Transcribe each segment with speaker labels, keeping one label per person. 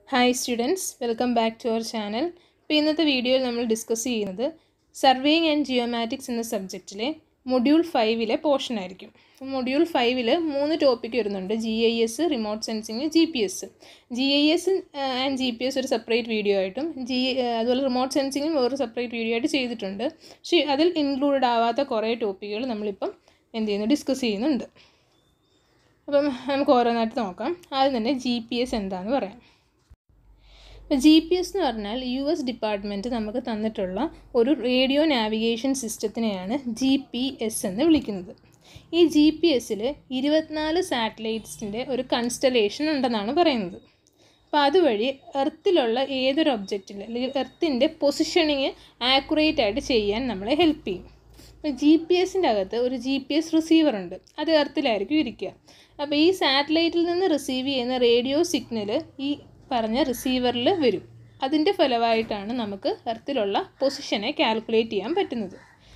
Speaker 1: hi students welcome back to our channel ഇപ്പോൾ ഇന്നത്തെ വീഡിയോയിൽ നമ്മൾ ഡിസ്കസ് ചെയ്യുന്നത് സർവേയിങ് ആൻഡ് ജിയോമാറ്റിക്സ് എന്ന സബ്ജക്റ്റിലെ മൊഡ്യൂൾ ഫൈവിലെ പോർഷൻ ആയിരിക്കും മൊഡ്യൂൾ ഫൈവിൽ മൂന്ന് ടോപ്പിക് വരുന്നുണ്ട് G I S remote sensing G P S G I S and G P S ഒരു സെപ്പറേറ്റ് വീഡിയോ ആയിട്ടും ജി അതുപോലെ റിമോട്ട് സെൻസിങ്ങും വേറെ സെപ്പറേറ്റ് വീഡിയോ ആയിട്ട് ചെയ്തിട്ടുണ്ട് പക്ഷേ അതിൽ ഇൻക്ലൂഡഡ് ആവാത്ത കുറേ ടോപ്പിക്കുകൾ നമ്മളിപ്പം എന്ത് ചെയ്യുന്നു ഡിസ്കസ് ചെയ്യുന്നുണ്ട് അപ്പം നമുക്ക് ഓരോന്നായിട്ട് നോക്കാം ആദ്യം തന്നെ ജി പി എസ് എന്താണെന്ന് പറയാം ഇപ്പോൾ ജി പി എസ് എന്ന് പറഞ്ഞാൽ യു എസ് ഡിപ്പാർട്ട്മെൻറ്റ് നമുക്ക് തന്നിട്ടുള്ള ഒരു റേഡിയോ നാവിഗേഷൻ സിസ്റ്റത്തിനെയാണ് ജി പി എസ് എന്ന് വിളിക്കുന്നത് ഈ ജി പി എസ്സിൽ ഇരുപത്തിനാല് സാറ്റലൈറ്റ്സിൻ്റെ ഒരു കൺസ്റ്റലേഷൻ ഉണ്ടെന്നാണ് പറയുന്നത് അപ്പോൾ അതുവഴി എർത്തിലുള്ള ഏതൊരു ഒബ്ജക്റ്റിൽ അല്ലെങ്കിൽ എർത്തിൻ്റെ പൊസിഷനിങ് ആക്യുറേറ്റ് ആയിട്ട് ചെയ്യാൻ നമ്മളെ ഹെൽപ്പ് ചെയ്യും ഇപ്പോൾ ജി പി എസിൻ്റെ അകത്ത് ഒരു ജി പി എസ് റിസീവർ ഉണ്ട് അത് എർത്തിലായിരിക്കും ഇരിക്കുക അപ്പോൾ ഈ സാറ്റലൈറ്റിൽ നിന്ന് റിസീവ് ചെയ്യുന്ന റേഡിയോ സിഗ്നൽ ഈ പറഞ്ഞ റിസീവറിൽ വരും അതിൻ്റെ ഫലമായിട്ടാണ് നമുക്ക് എർത്തിലുള്ള പൊസിഷനെ കാൽക്കുലേറ്റ് ചെയ്യാൻ പറ്റുന്നത്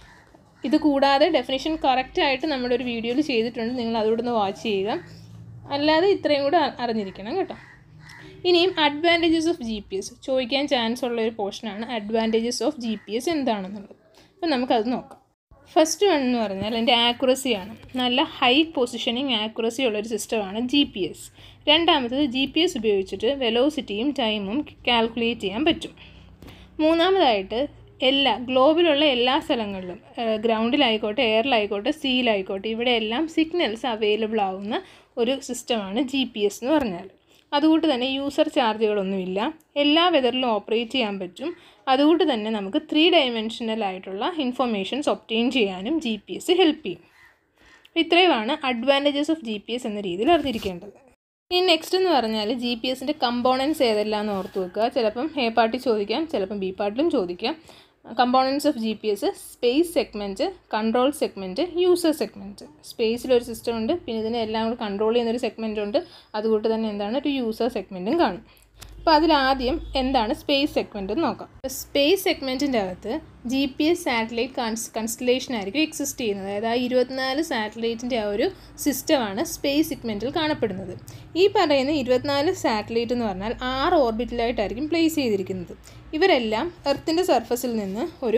Speaker 1: ഇത് കൂടാതെ ഡെഫിനേഷൻ കറക്റ്റായിട്ട് നമ്മുടെ ഒരു വീഡിയോയിൽ ചെയ്തിട്ടുണ്ട് നിങ്ങൾ അതുകൂടെ വാച്ച് ചെയ്യുക അല്ലാതെ ഇത്രയും കൂടെ അറിഞ്ഞിരിക്കണം കേട്ടോ ഇനിയും advantages of G P S ചോദിക്കാൻ ചാൻസ് ഉള്ള ഒരു പോർഷനാണ് advantages of G P S എന്താണെന്നുള്ളത് അപ്പോൾ നമുക്കത് നോക്കാം ഫസ്റ്റ് വൺ എന്ന് പറഞ്ഞാൽ അതിൻ്റെ ആക്യുറസിയാണ് നല്ല ഹൈ പൊസിഷനിങ് ആക്യുറസി ഉള്ളൊരു സിസ്റ്റമാണ് ജി പി എസ് രണ്ടാമത്തത് ജി പി എസ് ഉപയോഗിച്ചിട്ട് വെലോസിറ്റിയും ടൈമും കാൽക്കുലേറ്റ് ചെയ്യാൻ പറ്റും മൂന്നാമതായിട്ട് എല്ലാ ഗ്ലോബിലുള്ള എല്ലാ സ്ഥലങ്ങളിലും ഗ്രൗണ്ടിലായിക്കോട്ടെ എയറിലായിക്കോട്ടെ സീയിലായിക്കോട്ടെ ഇവിടെ എല്ലാം സിഗ്നൽസ് അവൈലബിൾ ആവുന്ന ഒരു സിസ്റ്റമാണ് ജി പി എസ് എന്ന് പറഞ്ഞാൽ അതുകൊണ്ട് തന്നെ യൂസർ ചാർജുകളൊന്നുമില്ല എല്ലാ വെതറിലും ഓപ്പറേറ്റ് ചെയ്യാൻ പറ്റും അതുകൊണ്ട് തന്നെ നമുക്ക് ത്രീ ഡയമെൻഷനൽ ആയിട്ടുള്ള ഇൻഫർമേഷൻസ് ഒപ്റ്റെയിൻ ചെയ്യാനും ജി പി എസ് ഹെൽപ്പ് ചെയ്യും ഇത്രയുമാണ് advantages of G P S എന്ന രീതിയിൽ അറിഞ്ഞിരിക്കേണ്ടത് ഇനി നെക്സ്റ്റ് എന്ന് പറഞ്ഞാൽ ജി പി എസിൻ്റെ കമ്പോണൻസ് ഏതെല്ലാം എന്ന് ഓർത്ത് വെക്കുക ചിലപ്പം എ പാർട്ടി ചോദിക്കാം ചിലപ്പം ബി പാർട്ടിലും ചോദിക്കാം components of G P S space segment control segment user segment സ്പേസിലൊരു സിസ്റ്റം ഉണ്ട് പിന്നെ ഇതിനെ എല്ലാം കൂടി കൺട്രോൾ ചെയ്യുന്നൊരു സെഗ്മെൻറ്റ് ഉണ്ട് അതുകൊണ്ട് തന്നെ എന്താണ് ഒരു യൂസർ സെഗ്മെൻറ്റും കാണും അപ്പോൾ അതിലാദ്യം എന്താണ് സ്പേസ് സെഗ്മെൻറ്റ് എന്ന് നോക്കാം സ്പേസ് സെഗ്മെൻറ്റിൻ്റെ അകത്ത് G P S satellite cons constellation ആയിരിക്കും എക്സിസ്റ്റ് ചെയ്യുന്നത് അതായത് ആ ഇരുപത്തിനാല് സാറ്റലൈറ്റിൻ്റെ ആ ഒരു സിസ്റ്റമാണ് സ്പേസ് സെഗ്മെൻറ്റിൽ കാണപ്പെടുന്നത് ഈ പറയുന്ന ഇരുപത്തിനാല് സാറ്റലൈറ്റ് എന്ന് പറഞ്ഞാൽ ആറ് ഓർബിറ്റിലായിട്ടായിരിക്കും പ്ലേസ് ചെയ്തിരിക്കുന്നത് ഇവരെല്ലാം എർത്തിൻ്റെ സർഫസിൽ നിന്ന് ഒരു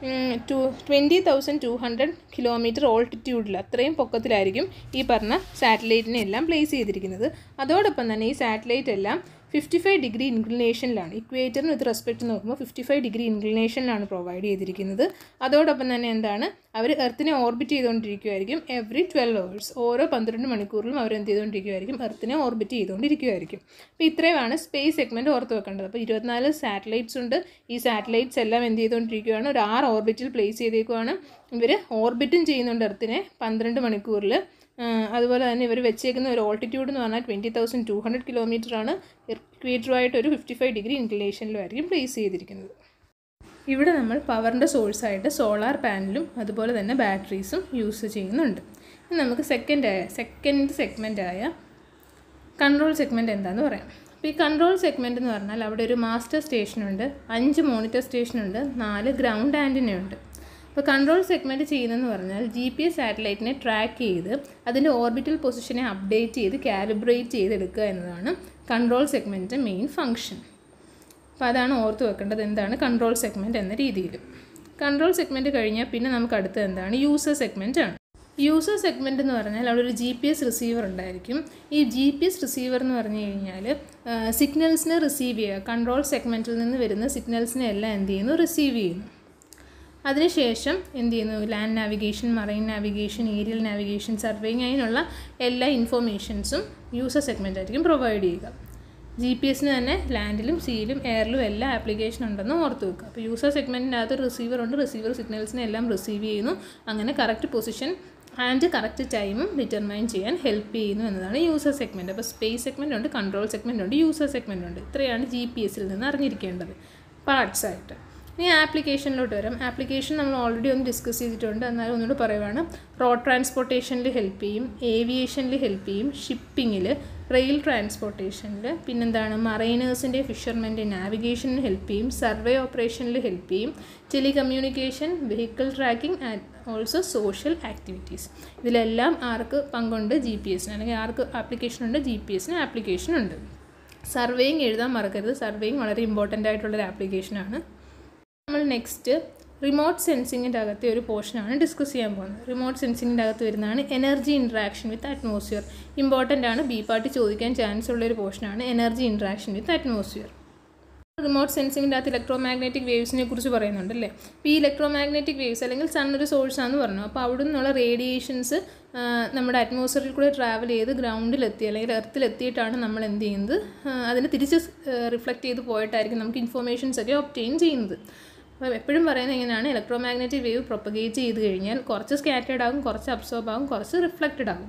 Speaker 1: two twenty thousand two hundred kilometre ഓൾട്ടിറ്റ്യൂഡിൽ അത്രയും പൊക്കത്തിലായിരിക്കും ഈ പറഞ്ഞ സാറ്റലൈറ്റിനെ എല്ലാം പ്ലേസ് ചെയ്തിരിക്കുന്നത് അതോടൊപ്പം തന്നെ ഈ സാറ്റലൈറ്റ് എല്ലാം ഫിഫ്റ്റി ഫൈവ് ഡിഗ്രി ഇൻക്ലിനേഷനിലാണ് ഇക്വേറ്ററിന് വിത്ത് റെസ്പെക്ട് നോക്കുമ്പോൾ ഫിഫ്റ്റി ഫൈവ് ഡിഗ്രി ഇൻക്ലിനേഷനിലാണ് പ്രൊവൈഡ് ചെയ്തിരിക്കുന്നത് അതോടൊപ്പം തന്നെ എന്താണ് അവർ എർത്തിനെ ഓർബിറ്റ് ചെയ്തുകൊണ്ടിരിക്കുമായിരിക്കും എവറി ട്വൽവ് അവേഴ്സ് ഓരോ പന്ത്രണ്ട് മണിക്കൂറിലും അവർ എന്ത് ചെയ്തുകൊണ്ടിരിക്കുമായിരിക്കും എർത്തിനെ ഓർബിറ്റ് ചെയ്തുകൊണ്ടിരിക്കുമായിരിക്കും അപ്പോൾ ഇത്രയുമാണ് സ്പേസ് സെഗ്മെൻറ്റ് ഓർത്ത് വെക്കേണ്ടത് അപ്പോൾ ഇരുപത്തിനാല് സാറ്റലൈറ്റ്സ് ഉണ്ട് ഈ സാറ്റലൈറ്റ്സ് എല്ലാം എന്ത് ചെയ്തുകൊണ്ടിരിക്കുകയാണ് ഒരു ആറ് ഓർബിറ്റിൽ പ്ലേസ് ചെയ്തേക്കുവാണ് ഇവർ ഓർബിറ്റും ചെയ്യുന്നുണ്ട് എർത്തിനെ പന്ത്രണ്ട് മണിക്കൂറിൽ അതുപോലെ തന്നെ ഇവർ വെച്ചേക്കുന്ന ഒരു ഓൾട്ടിറ്റ്യൂഡ് എന്ന് പറഞ്ഞാൽ twenty thousand two hundred kilometre ആണ് ഇക്വേറ്ററുമായിട്ട് ഒരു ഫിഫ്റ്റി ഫൈവ് ഡിഗ്രി ഇൻക്ലിനേഷനിലുമായിരിക്കും പ്ലേസ് ചെയ്തിരിക്കുന്നത് ഇവിടെ നമ്മൾ പവറിൻ്റെ സോഴ്സായിട്ട് സോളാർ പാനലും അതുപോലെ തന്നെ ബാറ്ററീസും യൂസ് ചെയ്യുന്നുണ്ട് ഇനി നമുക്ക് സെക്കൻഡ് ആയ സെക്കൻഡ് സെഗ്മെൻ്റായ കൺട്രോൾ സെഗ്മെൻറ്റ് എന്താണെന്ന് പറയാം അപ്പോൾ ഈ കൺട്രോൾ സെഗ്മെൻറ്റ് എന്ന് പറഞ്ഞാൽ അവിടെ ഒരു മാസ്റ്റർ സ്റ്റേഷനുണ്ട് അഞ്ച് മോണിറ്റർ സ്റ്റേഷനുണ്ട് നാല് ഗ്രൗണ്ട് ആൻറ്റിനുണ്ട് അപ്പോൾ കൺട്രോൾ സെഗ്മെൻറ്റ് ചെയ്യുന്നതെന്ന് പറഞ്ഞാൽ ജി പി എസ് സാറ്റലൈറ്റിനെ ട്രാക്ക് ചെയ്ത് അതിൻ്റെ ഓർബിറ്റൽ പൊസിഷനെ അപ്ഡേറ്റ് ചെയ്ത് കാലിബ്രേറ്റ് ചെയ്തെടുക്കുക എന്നതാണ് കൺട്രോൾ സെഗ്മെൻറ്റ് മെയിൻ ഫങ്ഷൻ അപ്പോൾ അതാണ് ഓർത്ത് വെക്കേണ്ടത് എന്താണ് കൺട്രോൾ സെഗ്മെൻറ്റ് എന്ന രീതിയിൽ കൺട്രോൾ സെഗ്മെൻറ്റ് കഴിഞ്ഞാൽ പിന്നെ നമുക്ക് അടുത്തത് എന്താണ് യൂസർ സെഗ്മെൻറ്റ് ആണ് യൂസർ സെഗ്മെൻറ്റ് എന്ന് പറഞ്ഞാൽ അവിടെ ഒരു ജി പി എസ് റിസീവർ ഉണ്ടായിരിക്കും ഈ ജി പി എസ് റിസീവർ എന്ന് പറഞ്ഞു കഴിഞ്ഞാൽ സിഗ്നൽസിനെ റിസീവ് ചെയ്യുക കൺട്രോൾ സെഗ്മെൻറ്റിൽ നിന്ന് വരുന്ന സിഗ്നൽസിനെ എല്ലാം എന്ത് ചെയ്യുന്നു റിസീവ് ചെയ്യുന്നു അതിനുശേഷം എന്ത് ചെയ്യുന്നു land navigation marine navigation aerial navigation surveying അതിനുള്ള എല്ലാ ഇൻഫോർമേഷൻസും യൂസർ സെഗ്മെൻ്റ് ആയിരിക്കും പ്രൊവൈഡ് ചെയ്യുക ജി പി എസിന് തന്നെ ലാൻഡിലും സീയിലും എയറിലും എല്ലാ ആപ്ലിക്കേഷൻ ഉണ്ടെന്ന് ഓർത്ത് വെക്കുക അപ്പോൾ യൂസർ സെഗ്മെൻറ്റിൻ്റെ അകത്ത് റിസീവർ ഉണ്ട് റിസീവർ സിഗ്നൽസിനെ എല്ലാം റിസീവ് ചെയ്യുന്നു അങ്ങനെ കറക്റ്റ് പൊസിഷൻ ആൻഡ് കറക്റ്റ് ടൈമും ഡിറ്റർമൈൻ ചെയ്യാൻ ഹെൽപ്പ് ചെയ്യുന്നു എന്നതാണ് യൂസർ സെഗ്മെൻറ്റ് അപ്പോൾ സ്പേസ് സെഗ്മെൻ്റ് ഉണ്ട് കൺട്രോൾ സെഗ്മെൻ്റ് ഉണ്ട് യൂസർ സെഗ്മെൻ്റ് ഉണ്ട് ഇത്രയാണ് ജി പി എസിൽ നിന്ന് അറിഞ്ഞിരിക്കേണ്ടത് പാർട്സ് ആയിട്ട് ഇനി ആപ്ലിക്കേഷനിലോട്ട് വരാം ആപ്ലിക്കേഷൻ നമ്മൾ ഓൾറെഡി ഒന്ന് ഡിസ്കസ് ചെയ്തിട്ടുണ്ട് എന്നാലും ഒന്നുകൂടി പറയുവാണ് റോഡ് ട്രാൻസ്പോർട്ടേഷനിൽ ഹെൽപ്പ് ചെയ്യും ഏവിയേഷനിൽ ഹെൽപ്പ് ചെയ്യും ഷിപ്പിങ്ങിൽ റെയിൽ ട്രാൻസ്പോർട്ടേഷനിൽ പിന്നെന്താണ് മറൈനേഴ്സിൻ്റെ ഫിഷർമെൻ്റെ നാവിഗേഷനിൽ ഹെൽപ്പ് ചെയ്യും സർവേ ഓപ്പറേഷനിൽ ഹെൽപ്പ് ചെയ്യും telecommunication vehicle tracking and also social activities ഇതിലെല്ലാം ആർക്ക് പങ്കുണ്ട് ജി പി എസിന് അല്ലെങ്കിൽ ആർക്ക് ആപ്ലിക്കേഷൻ ഉണ്ട് ജി പി എസിന് ആപ്ലിക്കേഷൻ ഉണ്ട് സർവേയിങ് എഴുതാൻ മറക്കരുത് സർവേയിങ് വളരെ ഇമ്പോർട്ടൻ്റ് ആയിട്ടുള്ളൊരു ആപ്ലിക്കേഷനാണ് നമ്മൾ നെക്സ്റ്റ് റിമോട്ട് സെൻസിങ്ങിൻ്റെ അകത്തെ ഒരു പോർഷനാണ് ഡിസ്കസ് ചെയ്യാൻ പോകുന്നത് റിമോട്ട് സെൻസിങ്ങിൻ്റെ അകത്ത് വരുന്നതാണ് energy interaction with atmosphere important ആണ് ബി പാർട്ടി ചോദിക്കാൻ ചാൻസ് ഉള്ള ഒരു പോർഷനാണ് energy interaction with atmosphere remote സെൻസിങ്ങിൻ്റെ അകത്ത് ഇലക്ട്രോ മാഗ്നറ്റിക് വേവ്സിനെ കുറിച്ച് പറയുന്നുണ്ട് അല്ലേ അപ്പോൾ ഈ ഇലക്ട്രോ മാഗ്നറ്റിക് വേവ്സ് അല്ലെങ്കിൽ സൺ ഒരു സോഴ്സാണെന്ന് പറഞ്ഞു അപ്പോൾ അവിടെ നിന്നുള്ള റേഡിയേഷൻസ് നമ്മുടെ അറ്റ്മോസ്ഫിയറിൽ കൂടെ ട്രാവൽ ചെയ്ത് ഗ്രൗണ്ടിലെത്തി അല്ലെങ്കിൽ എർത്തിലെത്തിയിട്ടാണ് നമ്മൾ എന്ത് ചെയ്യുന്നത് അതിന് തിരിച്ച് റിഫ്ലക്റ്റ് ചെയ്ത് പോയിട്ടായിരിക്കും നമുക്ക് ഇൻഫോർമേഷൻസ് ഒക്കെ ഒപ്റ്റെയിൻ ചെയ്യുന്നത് അപ്പോൾ എപ്പോഴും പറയുന്നത് എങ്ങനെയാണ് ഇലക്ട്രോ മാഗ്നറ്റിക് വേവ് പ്രൊപ്പഗേറ്റ് ചെയ്ത് കഴിഞ്ഞാൽ കുറച്ച് സ്കാറ്റേഡ് ആകും കുറച്ച് അബ്സോർബ് ആകും കുറച്ച് റിഫ്ലക്റ്റഡ് ആകും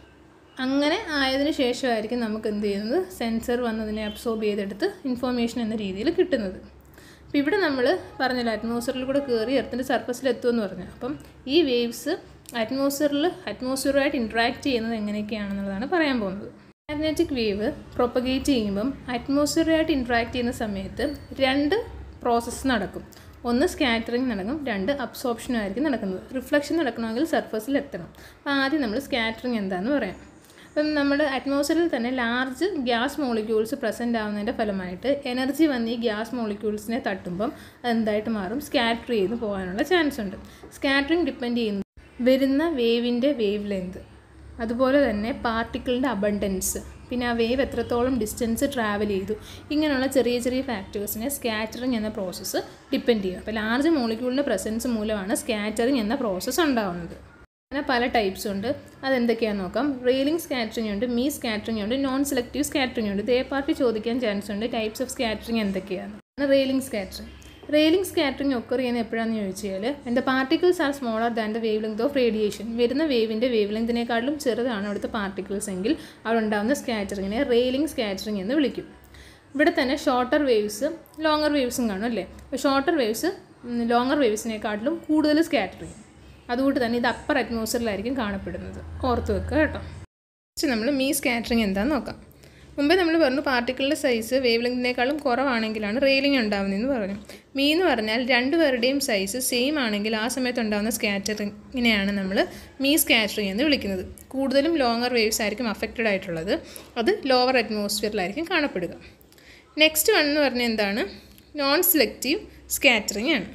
Speaker 1: അങ്ങനെ ആയതിനു ശേഷമായിരിക്കും നമുക്ക് എന്ത് ചെയ്യുന്നത് സെൻസർ വന്നതിനെ അബ്സോർബ് ചെയ്തെടുത്ത് ഇൻഫോർമേഷൻ എന്ന രീതിയിൽ കിട്ടുന്നത് അപ്പോൾ ഇവിടെ നമ്മൾ പറഞ്ഞല്ലോ അറ്റ്മോസ്ഫിയറിൽ കൂടെ കയറി എർത്തിൻ്റെ സർഫസിൽ എത്തുമെന്ന് പറഞ്ഞു അപ്പം ഈ വേവ്സ് അറ്റ്മോസ്ഫിയറിൽ അറ്റ്മോസ്ഫിയറുമായിട്ട് ഇൻട്രാക്ട് ചെയ്യുന്നത് എങ്ങനെയൊക്കെയാണെന്നുള്ളതാണ് പറയാൻ പോകുന്നത് മാഗ്നറ്റിക് വേവ് പ്രൊപ്പഗേറ്റ് ചെയ്യുമ്പം അറ്റ്മോസ്ഫിയറുമായിട്ട് ഇൻട്രാക്ട് ചെയ്യുന്ന സമയത്ത് രണ്ട് പ്രോസസ്സ് നടക്കും ഒന്ന് സ്കാറ്ററിങ് നടക്കും രണ്ട് അബ്സോർപ്ഷനും ആയിരിക്കും നടക്കുന്നത് റിഫ്ലക്ഷൻ നടക്കണമെങ്കിൽ സർഫസിൽ എത്തണം അപ്പോൾ ആദ്യം നമ്മൾ സ്കാറ്ററിങ് എന്താണെന്ന് പറയാം അപ്പം നമ്മുടെ അറ്റ്മോസ്ഫിയറിൽ തന്നെ ലാർജ് ഗ്യാസ് മോളിക്യൂൾസ് പ്രസൻ്റ് ആവുന്നതിൻ്റെ ഫലമായിട്ട് എനർജി വന്ന് ഈ ഗ്യാസ് മോളിക്യൂൾസിനെ തട്ടുമ്പം അതെന്തായിട്ട് മാറും സ്കാറ്റർ ചെയ്ത് പോകാനുള്ള ചാൻസ് ഉണ്ട് സ്കാറ്ററിങ് ഡിപ്പെൻഡ് ചെയ്യുന്നത് വരുന്ന വേവിൻ്റെ വേവ് ലെങ്ത് അതുപോലെ തന്നെ പാർട്ടിക്കിളിൻ്റെ അബണ്ടൻസ് പിന്നെ ആ വേവ് എത്രത്തോളം ഡിസ്റ്റൻസ് ട്രാവൽ ചെയ്തു ഇങ്ങനെയുള്ള ചെറിയ ചെറിയ ഫാക്ടേഴ്സിനെ സ്കാറ്ററിങ് എന്ന പ്രോസസ്സ് ഡിപ്പെൻഡ് ചെയ്യും അപ്പോൾ ലാർജ് മോളിക്യൂളിൻ്റെ പ്രസൻസ് മൂലമാണ് സ്കാറ്ററിങ് എന്ന പ്രോസസ്സ് ഉണ്ടാകുന്നത് അങ്ങനെ പല ടൈപ്സ് ഉണ്ട് അതെന്തൊക്കെയാണെന്ന് നോക്കാം റെയിലിംഗ് സ്കാറ്ററിംഗ് ഉണ്ട് മീ സ്കാറ്ററിംഗ് ഉണ്ട് നോൺ സെലക്റ്റീവ് സ്കാറ്ററിംഗ് ഉണ്ട് ഇതേ പാർട്ടി ചോദിക്കാൻ ചാൻസ് ഉണ്ട് ടൈപ്സ് ഓഫ് സ്കാറ്ററിംഗ് എന്തൊക്കെയാണ് railing scattering railing scattering occur ചെയ്യുന്നത് എപ്പോഴാണെന്ന് ചോദിച്ചു കഴിഞ്ഞാൽ എൻ്റെ particles R smaller than the wave length of radiation വരുന്ന വേവിൻ്റെ വേവ് ലെങ്തിനേക്കാളും ചെറുതാണ് അവിടുത്തെ പാർട്ടിക്കിൾസ് എങ്കിൽ അവിടെ ഉണ്ടാകുന്ന സ്കാറ്ററിങ്ങിനെ റെയിലിംഗ് സ്കാറ്ററിംഗ് എന്ന് വിളിക്കും ഇവിടെ തന്നെ ഷോർട്ടർ വേവ്സ് ലോങ്ങർ വേവ്സും കാണും അല്ലേ അപ്പോൾ ഷോർട്ടർ വേവ്സ് ലോങ്ങർ വേവ്സിനെക്കാട്ടിലും കൂടുതൽ സ്കാറ്റർ ചെയ്യും അതുകൊണ്ട് തന്നെ ഇത് അപ്പർ അറ്റ്മോസ്ഫിയറിലായിരിക്കും കാണപ്പെടുന്നത് ഓർത്ത് വെക്കുക കേട്ടോ നെക്സ്റ്റ് നമ്മൾ മീ സ്കാറ്ററിങ് എന്താണെന്ന് നോക്കാം മുമ്പേ നമ്മൾ പറഞ്ഞു പാർട്ടിക്കിളിൻ്റെ സൈസ് വേവ് ലെങ്തിനേക്കാളും കുറവാണെങ്കിലാണ് റെയിലിംഗ് ഉണ്ടാകുന്നതെന്ന് പറഞ്ഞു മീ എന്ന് പറഞ്ഞാൽ രണ്ടുപേരുടെയും സൈസ് സെയിം ആണെങ്കിൽ ആ സമയത്ത് ഉണ്ടാകുന്ന സ്കാറ്ററിങ്ങിനെയാണ് നമ്മൾ മീ സ്കാറ്ററിങ് എന്ന് വിളിക്കുന്നത് കൂടുതലും ലോങ്ങർ വേവ്സ് ആയിരിക്കും അഫക്റ്റഡ് ആയിട്ടുള്ളത് അത് ലോവർ അറ്റ്മോസ്ഫിയറിലായിരിക്കും കാണപ്പെടുക നെക്സ്റ്റ് വൺ എന്ന് പറഞ്ഞാൽ എന്താണ് നോൺ സെലക്റ്റീവ് സ്കാറ്ററിങ് ആണ്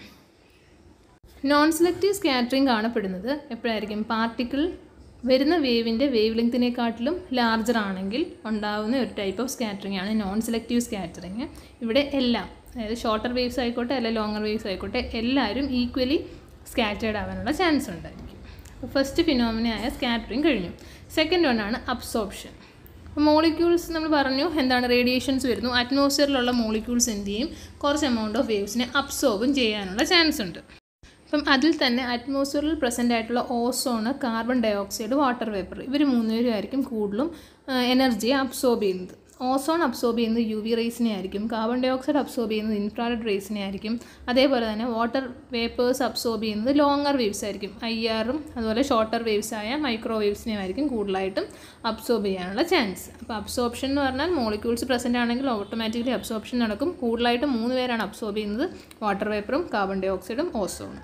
Speaker 1: നോൺ സെലക്റ്റീവ് സ്കാറ്ററിങ് കാണപ്പെടുന്നത് എപ്പോഴായിരിക്കും പാർട്ടിക്കിൾ വരുന്ന വേവിൻ്റെ വേവ് ലെങ്തിനെക്കാട്ടിലും ലാർജർ ആണെങ്കിൽ ഉണ്ടാകുന്ന ഒരു ടൈപ്പ് ഓഫ് സ്കാറ്ററിങ് ആണ് നോൺ സെലക്റ്റീവ് സ്കാറ്ററിങ് ഇവിടെ എല്ലാം അതായത് ഷോർട്ടർ വേവ്സ് ആയിക്കോട്ടെ അല്ല ലോങ്ങർ വേവ്സ് ആയിക്കോട്ടെ എല്ലാവരും ഈക്വലി സ്കാറ്റേഡ് ആവാനുള്ള ചാൻസ് ഉണ്ടായിരിക്കും അപ്പോൾ ഫസ്റ്റ് ഫിനോമിനയായ സ്കാറ്ററിങ് കഴിഞ്ഞു സെക്കൻഡ് വൺ ആണ് അബ്സോർപ്ഷൻ മോളിക്യൂൾസ് നമ്മൾ പറഞ്ഞു എന്താണ് റേഡിയേഷൻസ് വരുന്നു അറ്റ്മോസ്ഫിയറിലുള്ള മോളിക്യൂൾസ് എന്ത് ചെയ്യും കുറച്ച് എമൗണ്ട് ഓഫ് വേവ്സിനെ അബ്സോർബും ചെയ്യാനുള്ള ചാൻസ് ഉണ്ട് അപ്പം അതിൽ തന്നെ അറ്റ്മോസ്ഫിയറിൽ പ്രസൻ്റ് ആയിട്ടുള്ള ozone carbon dioxide water vapour ഇവർ മൂന്നുപേരും ആയിരിക്കും കൂടുതലും എനർജിയെ അബ്സോർബ് ചെയ്യുന്നത് ഓസോൺ അബ്സോർബ് ചെയ്യുന്നത് യു വി റേസിനെ ആയിരിക്കും കാർബൺ ഡൈ ഓക്സൈഡ് അബ്സോർബ് ചെയ്യുന്നത് ഇൻഫ്രാറെഡ് റേസിനെ ആയിരിക്കും അതേപോലെ തന്നെ വാട്ടർ വേപ്പേഴ്സ് അബ്സോർബ് ചെയ്യുന്നത് ലോങ്ങർ വേവ്സ് ആയിരിക്കും ഐ ആറും അതുപോലെ ഷോർട്ടർ വേവ്സ് ആയ മൈക്രോ വേവ്സിനെ ആയിരിക്കും കൂടുതലായിട്ടും അബ്സോർബ് ചെയ്യാനുള്ള ചാൻസ് അപ്പോൾ അബ്സോർപ്ഷൻ എന്ന് പറഞ്ഞാൽ മോളിക്യൂൾസ് പ്രസൻ്റ് ആണെങ്കിൽ ഓട്ടോമാറ്റിക്കലി അബ്സോർപ്ഷൻ നടക്കും കൂടുതലായിട്ട് മൂന്ന് പേരാണ് അബ്സോർബ് ചെയ്യുന്നത് വാട്ടർ വേപ്പറും കാർബൺ ഡൈ ഓക്സൈഡും ഓസോണും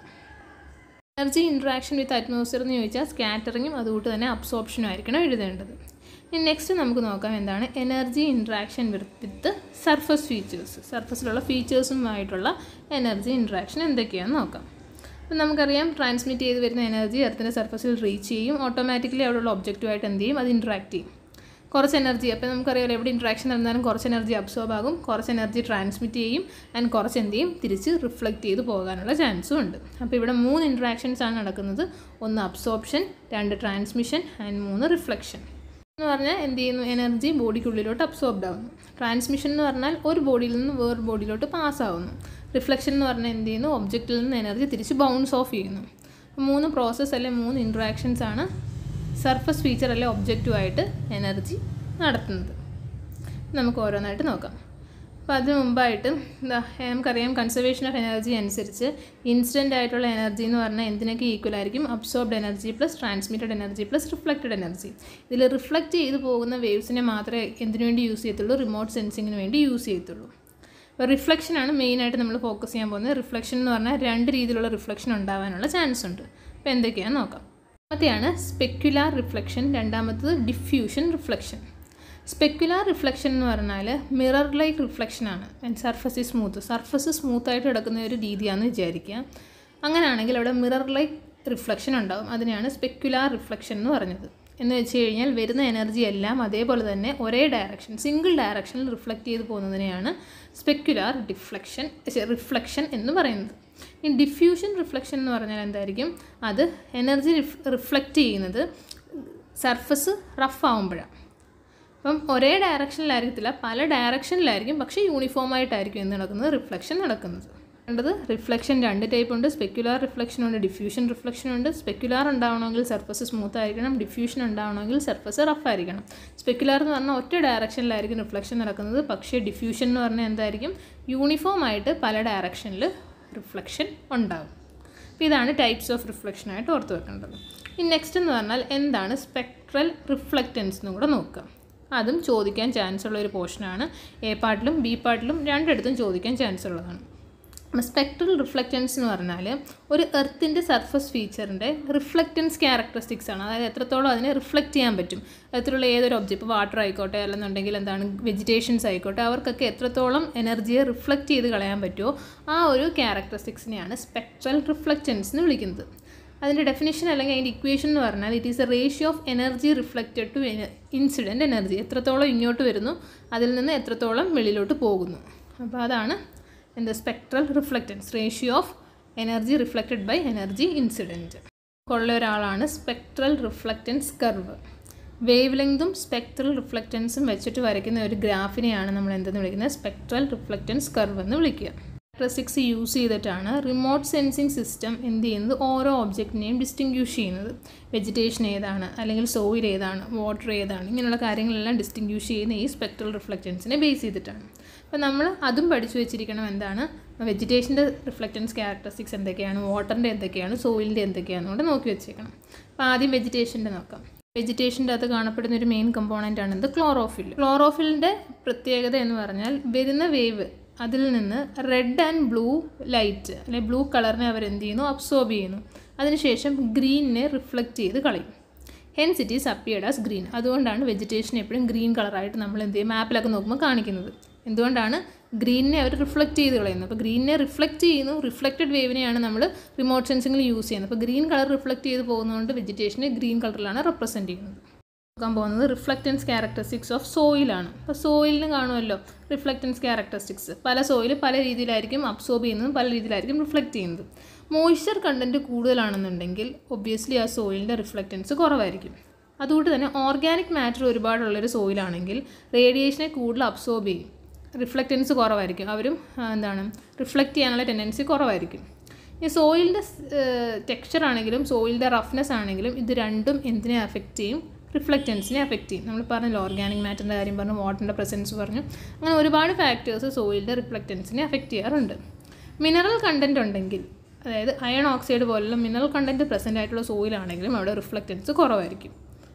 Speaker 1: എനർജി ഇൻട്രാക്ഷൻ വിത്ത് അറ്റ്മോസ്ഫിയർ എന്ന് ചോദിച്ചാൽ സ്കാറ്ററിങ്ങും അതുകൊണ്ട് തന്നെ അബ്സോർപ്ഷനും ആയിരിക്കണം എഴുതേണ്ടത് ഇനി നെക്സ്റ്റ് നമുക്ക് നോക്കാം എന്താണ് energy interaction with surface features സർഫസിലുള്ള ഫീച്ചേഴ്സുമായിട്ടുള്ള എനർജി ഇൻട്രാക്ഷൻ എന്തൊക്കെയാണെന്ന് നോക്കാം അപ്പം നമുക്കറിയാം ട്രാൻസ്മിറ്റ് ചെയ്ത് വരുന്ന എനർജി എർത്തിൻ്റെ സർഫസിൽ റീച്ച് ചെയ്യും ഓട്ടോമാറ്റിക്കലി അവിടെയുള്ള ഒബ്ജക്റ്റുമായിട്ട് എന്ത് ചെയ്യും അത് ഇൻട്രാക്ട് ചെയ്യും കുറച്ച് എനർജി അപ്പോൾ നമുക്കറിയാം എവിടെ ഇൻട്രാക്ഷൻ നടന്നാലും കുറച്ച് എനർജി അബ്സോർബ് ആകും കുറച്ച് എനർജി ട്രാൻസ്മിറ്റ് ചെയ്യും ആൻഡ് കുറച്ച് എന്ത് ചെയ്യും തിരിച്ച് റിഫ്ലക്റ്റ് ചെയ്ത് പോകാനുള്ള ചാൻസും ഉണ്ട് അപ്പോൾ ഇവിടെ മൂന്ന് ഇൻട്രാക്ഷൻസ് ആണ് നടക്കുന്നത് ഒന്ന് അബ്സോർപ്ഷൻ രണ്ട് ട്രാൻസ്മിഷൻ ആൻഡ് മൂന്ന് റിഫ്ലക്ഷൻ എന്ന് പറഞ്ഞാൽ എന്ത് ചെയ്യുന്നു എനർജി ബോഡിക്കുള്ളിലോട്ട് അബ്സോർബ്ഡ് ആവുന്നു ട്രാൻസ്മിഷൻ എന്ന് പറഞ്ഞാൽ ഒരു ബോഡിയിൽ നിന്ന് വേറൊരു ബോഡിയിലോട്ട് പാസ് ആവുന്നു റിഫ്ലക്ഷൻ എന്ന് പറഞ്ഞാൽ എന്ത് ചെയ്യുന്നു ഒബ്ജക്റ്റിൽ നിന്ന് എനർജി തിരിച്ച് ബൗൺസ് ഓഫ് ചെയ്യുന്നു മൂന്ന് പ്രോസസ്സ് അല്ലെ മൂന്ന് ഇൻട്രാക്ഷൻസ് ആണ് സർഫസ് ഫീച്ചർ അല്ലെ ഒബ്ജക്റ്റുമായിട്ട് എനർജി നടത്തുന്നത് നമുക്ക് ഓരോന്നായിട്ട് നോക്കാം അപ്പോൾ അതിന് മുമ്പായിട്ട് എന്താ നമുക്കറിയാം കൺസർവേഷൻ ഓഫ് എനർജി അനുസരിച്ച് ഇൻസ്റ്റൻ്റ് ആയിട്ടുള്ള എനർജി എന്ന് പറഞ്ഞാൽ എന്തിനൊക്കെ ഈക്വൽ ആയിരിക്കും absorbed energy plus transmitted energy plus reflected energy ഇതിൽ റിഫ്ലക്റ്റ് ചെയ്ത് പോകുന്ന വേവ്സിനെ മാത്രമേ എന്തിനു വേണ്ടി യൂസ് ചെയ്യത്തുള്ളൂ റിമോട്ട് സെൻസിങ്ങിന് വേണ്ടി യൂസ് ചെയ്യത്തുള്ളൂ അപ്പോൾ റിഫ്ലക്ഷനാണ് മെയിനായിട്ട് നമ്മൾ ഫോക്കസ് ചെയ്യാൻ പോകുന്നത് റിഫ്ലക്ഷൻ എന്ന് പറഞ്ഞാൽ രണ്ട് രീതിയിലുള്ള റിഫ്ലക്ഷൻ ഉണ്ടാവാനുള്ള ചാൻസ് ഉണ്ട് അപ്പോൾ എന്തൊക്കെയാണെന്ന് നോക്കാം ആദ്യത്തെയാണ് സ്പെക്യുലാർ റിഫ്ലക്ഷൻ രണ്ടാമത്തത് ഡിഫ്യൂഷൻ റിഫ്ലക്ഷൻ സ്പെക്കുലാർ റിഫ്ലക്ഷൻ എന്ന് പറഞ്ഞാൽ മിറർ ലൈക്ക് റിഫ്ലക്ഷനാണ് സർഫസ് ഈ സ്മൂത്ത് സർഫസ് സ്മൂത്തായിട്ട് കിടക്കുന്ന ഒരു രീതിയാണെന്ന് വിചാരിക്കുക അങ്ങനെയാണെങ്കിൽ അവിടെ മിറർ ലൈക്ക് റിഫ്ലക്ഷൻ ഉണ്ടാകും അതിനെയാണ് സ്പെക്കുലാർ റിഫ്ലക്ഷൻ എന്ന് പറഞ്ഞത് എന്ന് വെച്ച് കഴിഞ്ഞാൽ വരുന്ന എനർജി എല്ലാം അതേപോലെ തന്നെ ഒരേ ഡയറക്ഷൻ സിംഗിൾ ഡയറക്ഷനിൽ റിഫ്ലക്റ്റ് ചെയ്ത് പോകുന്നതിനെയാണ് സ്പെക്കുലാർ ഡിഫ്ലക്ഷൻ റിഫ്ലക്ഷൻ എന്ന് പറയുന്നത് ഈ ഡിഫ്യൂഷൻ റിഫ്ലക്ഷൻ എന്ന് പറഞ്ഞാൽ എന്തായിരിക്കും അത് എനർജി റിഫ്ലക്റ്റ് ചെയ്യുന്നത് സർഫസ് റഫ് ആവുമ്പോഴാണ് അപ്പം ഒരേ ഡയറക്ഷനിലായിരിക്കത്തില്ല പല ഡയറക്ഷനിലായിരിക്കും പക്ഷേ യൂണിഫോം ആയിട്ടായിരിക്കും എന്ത് നടക്കുന്നത് റിഫ്ലക്ഷൻ നടക്കുന്നത് വേണ്ടത് റിഫ്ലക്ഷൻ രണ്ട് ടൈപ്പ് ഉണ്ട് സ്പെക്കുലാർ റിഫ്ലക്ഷൻ ഉണ്ട് ഡിഫ്യൂഷൻ റിഫ്ലക്ഷൻ ഉണ്ട് സ്പെക്കുലാർ ഉണ്ടാവണമെങ്കിൽ സർഫസ് സ്മൂത്ത് ആയിരിക്കണം ഡിഫ്യൂഷൻ ഉണ്ടാവണമെങ്കിൽ സർഫസ് റഫ് ആയിരിക്കണം സ്പെക്കുലാർ എന്ന് പറഞ്ഞാൽ ഒറ്റ ഡയറക്ഷനിലായിരിക്കും റിഫ്ലക്ഷൻ നടക്കുന്നത് പക്ഷേ ഡിഫ്യൂഷൻ എന്ന് പറഞ്ഞാൽ എന്തായിരിക്കും യൂണിഫോം ആയിട്ട് പല ഡയറക്ഷനിൽ റിഫ്ലക്ഷൻ ഉണ്ടാകും അപ്പോൾ ഇതാണ് ടൈപ്സ് ഓഫ് റിഫ്ലക്ഷനായിട്ട് ഓർത്ത് വെക്കേണ്ടത് ഇനി നെക്സ്റ്റ് എന്ന് പറഞ്ഞാൽ എന്താണ് സ്പെക്ട്രൽ റിഫ്ലക്റ്റൻസ് എന്നും കൂടെ നോക്കുക അതും ചോദിക്കാൻ ചാൻസ് ഉള്ള ഒരു പോർഷനാണ് എ പാർട്ടിലും ബി പാർട്ടിലും രണ്ടിടത്തും ചോദിക്കാൻ ചാൻസ് ഉള്ളതാണ് സ്പെക്ട്രൽ റിഫ്ലക്റ്റൻസ് എന്ന് പറഞ്ഞാൽ ഒരു എർത്തിൻ്റെ സർഫസ് ഫീച്ചറിൻ്റെ റിഫ്ലക്റ്റൻസ് ക്യാരക്ടറിസ്റ്റിക്സ് ആണ് അതായത് എത്രത്തോളം അതിനെ റിഫ്ലക്റ്റ് ചെയ്യാൻ പറ്റും എത്രയുള്ള ഏതൊരു ഒബ്ജക്റ്റ് ഇപ്പോൾ വാട്ടർ ആയിക്കോട്ടെ അല്ലെന്നുണ്ടെങ്കിൽ എന്താണ് വെജിറ്റേഷൻസ് ആയിക്കോട്ടെ അവർക്കൊക്കെ എത്രത്തോളം എനർജിയെ റിഫ്ലക്റ്റ് ചെയ്ത് കളയാൻ പറ്റുമോ ആ ഒരു ക്യാരക്ടറിസ്റ്റിക്സിനെയാണ് സ്പെക്ട്രൽ റിഫ്ലക്റ്റൻസ് എന്ന് വിളിക്കുന്നത് അതിൻ്റെ ഡെഫിനേഷൻ അല്ലെങ്കിൽ അതിൻ്റെ ഇക്വേഷൻ എന്ന് പറഞ്ഞാൽ it is a ratio of energy reflected to incident energy എത്രത്തോളം ഇങ്ങോട്ട് വരുന്നു അതിൽ നിന്ന് എത്രത്തോളം വെളിയിലോട്ട് പോകുന്നു അപ്പോൾ അതാണ് എന്താ spectral reflectance ratio of energy reflected by energy incident ഉള്ള ഒരാളാണ് സ്പെക്ട്രൽ റിഫ്ലക്റ്റൻസ് കർവ് വേവ് ലെങ്തും സ്പെക്ട്രൽ റിഫ്ലക്റ്റൻസും വെച്ചിട്ട് വരയ്ക്കുന്ന ഒരു ഗ്രാഫിനെയാണ് നമ്മൾ എന്തെന്ന് വിളിക്കുന്നത് സ്പെക്ട്രൽ റിഫ്ലക്റ്റൻസ് കർവ് എന്ന് വിളിക്കുക ക്യാരക്ടറിസ്റ്റിക്സ് യൂസ് ചെയ്തിട്ടാണ് റിമോട്ട് സെൻസിങ് സിസ്റ്റം എന്ത് ചെയ്യുന്നത് ഓരോ ഒബ്ജക്റ്റിനെയും ഡിസ്റ്റിങ്ക്യൂഷ് ചെയ്യുന്നത് വെജിറ്റേഷൻ ഏതാണ് അല്ലെങ്കിൽ സോയിൽ ഏതാണ് വാട്ടർ ഏതാണ് ഇങ്ങനെയുള്ള കാര്യങ്ങളെല്ലാം ഡിസ്റ്റിങ്ക്യൂഷ് ചെയ്യുന്ന ഈ സ്പെക്ട്രൽ റിഫ്ലക്റ്റൻസിനെ ബേസ് ചെയ്തിട്ടാണ് അപ്പോൾ നമ്മൾ അതും പഠിച്ചു വെച്ചിരിക്കണം എന്താണ് വെജിറ്റേഷൻ്റെ റിഫ്ലക്റ്റൻസ് ക്യാരക്ടറിസ്റ്റിക്സ് എന്തൊക്കെയാണ് വാട്ടറിൻ്റെ എന്തൊക്കെയാണ് സോയിലിൻ്റെ എന്തൊക്കെയാണെന്ന് കൂടെ നോക്കി വെച്ചേക്കണം അപ്പോൾ ആദ്യം വെജിറ്റേഷൻ്റെ നോക്കാം വെജിറ്റേഷൻ്റെ അകത്ത് കാണപ്പെടുന്ന ഒരു മെയിൻ കമ്പോണൻ്റ് ആണ് എന്ത് ക്ലോറോഫിൽ ക്ലോറോഫിലിൻ്റെ പ്രത്യേകത എന്ന് പറഞ്ഞാൽ വരുന്ന വേവ് അതിൽ നിന്ന് റെഡ് ആൻഡ് ബ്ലൂ ലൈറ്റ് അല്ലെങ്കിൽ ബ്ലൂ കളറിനെ അവർ എന്ത് ചെയ്യുന്നു അബ്സോർബ് ചെയ്യുന്നു അതിനുശേഷം ഗ്രീനിനെ റിഫ്ലക്റ്റ് ചെയ്ത് കളയും hence it is appeared as green അതുകൊണ്ടാണ് വെജിറ്റേഷൻ എപ്പോഴും ഗ്രീൻ കളറായിട്ട് നമ്മൾ എന്ത് ചെയ്യും മാപ്പിലൊക്കെ നോക്കുമ്പോൾ കാണിക്കുന്നത് എന്തുകൊണ്ടാണ് ഗ്രീനിനെ അവർ റിഫ്ലക്റ്റ് ചെയ്ത് കളയുന്നത് അപ്പോൾ ഗ്രീനിനെ റിഫ്ലക്റ്റ് ചെയ്യുന്നു റിഫ്ലക്റ്റഡ് വേവിനെയാണ് നമ്മൾ റിമോട്ട് സെൻസിങ്ങിൽ യൂസ് ചെയ്യുന്നത് അപ്പോൾ ഗ്രീൻ കളർ റിഫ്ലക്റ്റ് ചെയ്ത് പോകുന്നതുകൊണ്ട് വെജിറ്റേഷനെ ഗ്രീൻ കളറിലാണ് റെപ്രസെൻറ്റ് ചെയ്യുന്നത് നോക്കാൻ പോകുന്നത് റിഫ്ലക്റ്റൻസ് ക്യാരക്ടറിസ്റ്റിക്സ് ഓഫ് സോയിലാണ് അപ്പോൾ സോയിലിന് കാണുമല്ലോ റിഫ്ലക്റ്റൻസ് ക്യാരക്ടറിസ്റ്റിക്സ് പല സോയിൽ പല രീതിയിലായിരിക്കും അബ്സോർബ് ചെയ്യുന്നതും പല രീതിയിലായിരിക്കും റിഫ്ലക്റ്റ് ചെയ്യുന്നത് മോയ്സ്ചർ കണ്ടൻറ്റ് കൂടുതലാണെന്നുണ്ടെങ്കിൽ ഒബ്വിയസ്ലി ആ സോയിലിൻ്റെ റിഫ്ലക്റ്റൻസ് കുറവായിരിക്കും അതുകൊണ്ട് തന്നെ ഓർഗാനിക് മാറ്റർ ഒരുപാടുള്ളൊരു സോയിലാണെങ്കിൽ റേഡിയേഷനെ കൂടുതൽ അബ്സോർബ് ചെയ്യും റിഫ്ലക്റ്റൻസ് കുറവായിരിക്കും അവരും എന്താണ് റിഫ്ലക്റ്റ് ചെയ്യാനുള്ള ടെൻഡൻസി കുറവായിരിക്കും ഈ സോയിലിൻ്റെ ടെക്സ്ചർ ആണെങ്കിലും സോയിലിൻ്റെ റഫ്നെസ് ആണെങ്കിലും ഇത് രണ്ടും എന്തിനെ അഫക്റ്റ് ചെയ്യും റിഫ്ലക്റ്റൻസിനെ അഫക്റ്റ് ചെയ്യും നമ്മൾ പറഞ്ഞല്ലോ ഓർഗാനിക് മാറ്ററിൻ്റെ കാര്യം പറഞ്ഞു വാട്ടറിൻ്റെ പ്രസൻസ് പറഞ്ഞു അങ്ങനെ ഒരുപാട് ഫാക്ടേഴ്സ് സോയിലിൻ്റെ റിഫ്ലക്റ്റൻസിനെ അഫക്റ്റ് ചെയ്യാറുണ്ട് മിനറൽ കണ്ടൻറ്റ് ഉണ്ടെങ്കിൽ അതായത് അയൺ ഓക്സൈഡ് പോലുള്ള മിനറൽ കണ്ടൻറ്റ് പ്രസൻ്റ് ആയിട്ടുള്ള സോയിലാണെങ്കിലും അവിടെ റിഫ്ലക്റ്റൻസ് കുറവായിരിക്കും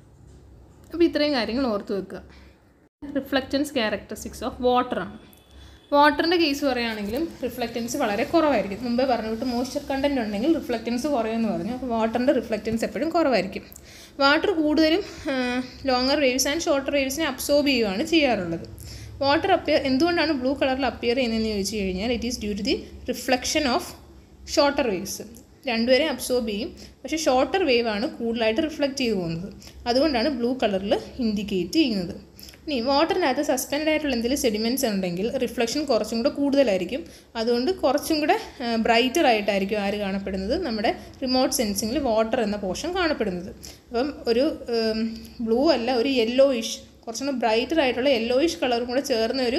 Speaker 1: അപ്പോൾ ഇത്രയും കാര്യങ്ങൾ ഓർത്ത് വെക്കുക റിഫ്ലക്റ്റൻസ് ക്യാരക്ടറിസ്റ്റിക്സ് ഓഫ് വാട്ടറാണ് വാട്ടറിൻ്റെ കേസ് പറയുകയാണെങ്കിലും റിഫ്ലക്റ്റൻസ് വളരെ കുറവായിരിക്കും മുമ്പേ പറഞ്ഞു വിട്ട് മോയ്സ്ചർ കണ്ടൻറ്റ് ഉണ്ടെങ്കിൽ റിഫ്ലക്റ്റൻസ് കുറയുമെന്ന് പറഞ്ഞു അപ്പോൾ വാട്ടറിൻ്റെ റിഫ്ലക്റ്റൻസ് എപ്പോഴും കുറവായിരിക്കും വാട്ടർ കൂടുതലും ലോങ്ങർ വേവ്സ് ആൻഡ് ഷോർട്ടർ വേവ്സിനെ അബ്സോർബ് ചെയ്യുകയാണ് ചെയ്യാറുള്ളത് വാട്ടർ അപ്പിയർ എന്തുകൊണ്ടാണ് ബ്ലൂ കളറിൽ അപ്പിയർ ചെയ്യുന്നതെന്ന് ചോദിച്ചു കഴിഞ്ഞാൽ it is due to the reflection of shorter waves രണ്ടുപേരെയും അബ്സോർബ് ചെയ്യും പക്ഷേ ഷോർട്ടർ വേവ് ആണ് കൂടുതലായിട്ട് റിഫ്ലക്റ്റ് ചെയ്തു പോകുന്നത് അതുകൊണ്ടാണ് ബ്ലൂ കളറിൽ ഇൻഡിക്കേറ്റ് ചെയ്യുന്നത് ഇനി വാട്ടറിനകത്ത് സസ്പെൻഡ് ആയിട്ടുള്ള എന്തെങ്കിലും സെഡിമെൻറ്റ്സ് ഉണ്ടെങ്കിൽ റിഫ്ലക്ഷൻ കുറച്ചും കൂടെ കൂടുതലായിരിക്കും അതുകൊണ്ട് കുറച്ചും കൂടെ ബ്രൈറ്റർ ആയിട്ടായിരിക്കും ആര് കാണപ്പെടുന്നത് നമ്മുടെ റിമോട്ട് സെൻസിങ്ങിൽ വാട്ടർ എന്ന പോർഷൻ കാണപ്പെടുന്നത് അപ്പം ഒരു ബ്ലൂ അല്ല ഒരു യെല്ലോയിഷ് കുറച്ചും കൂടെ ബ്രൈറ്റർ ആയിട്ടുള്ള യെല്ലോയിഷ് കളറും കൂടെ ചേർന്ന ഒരു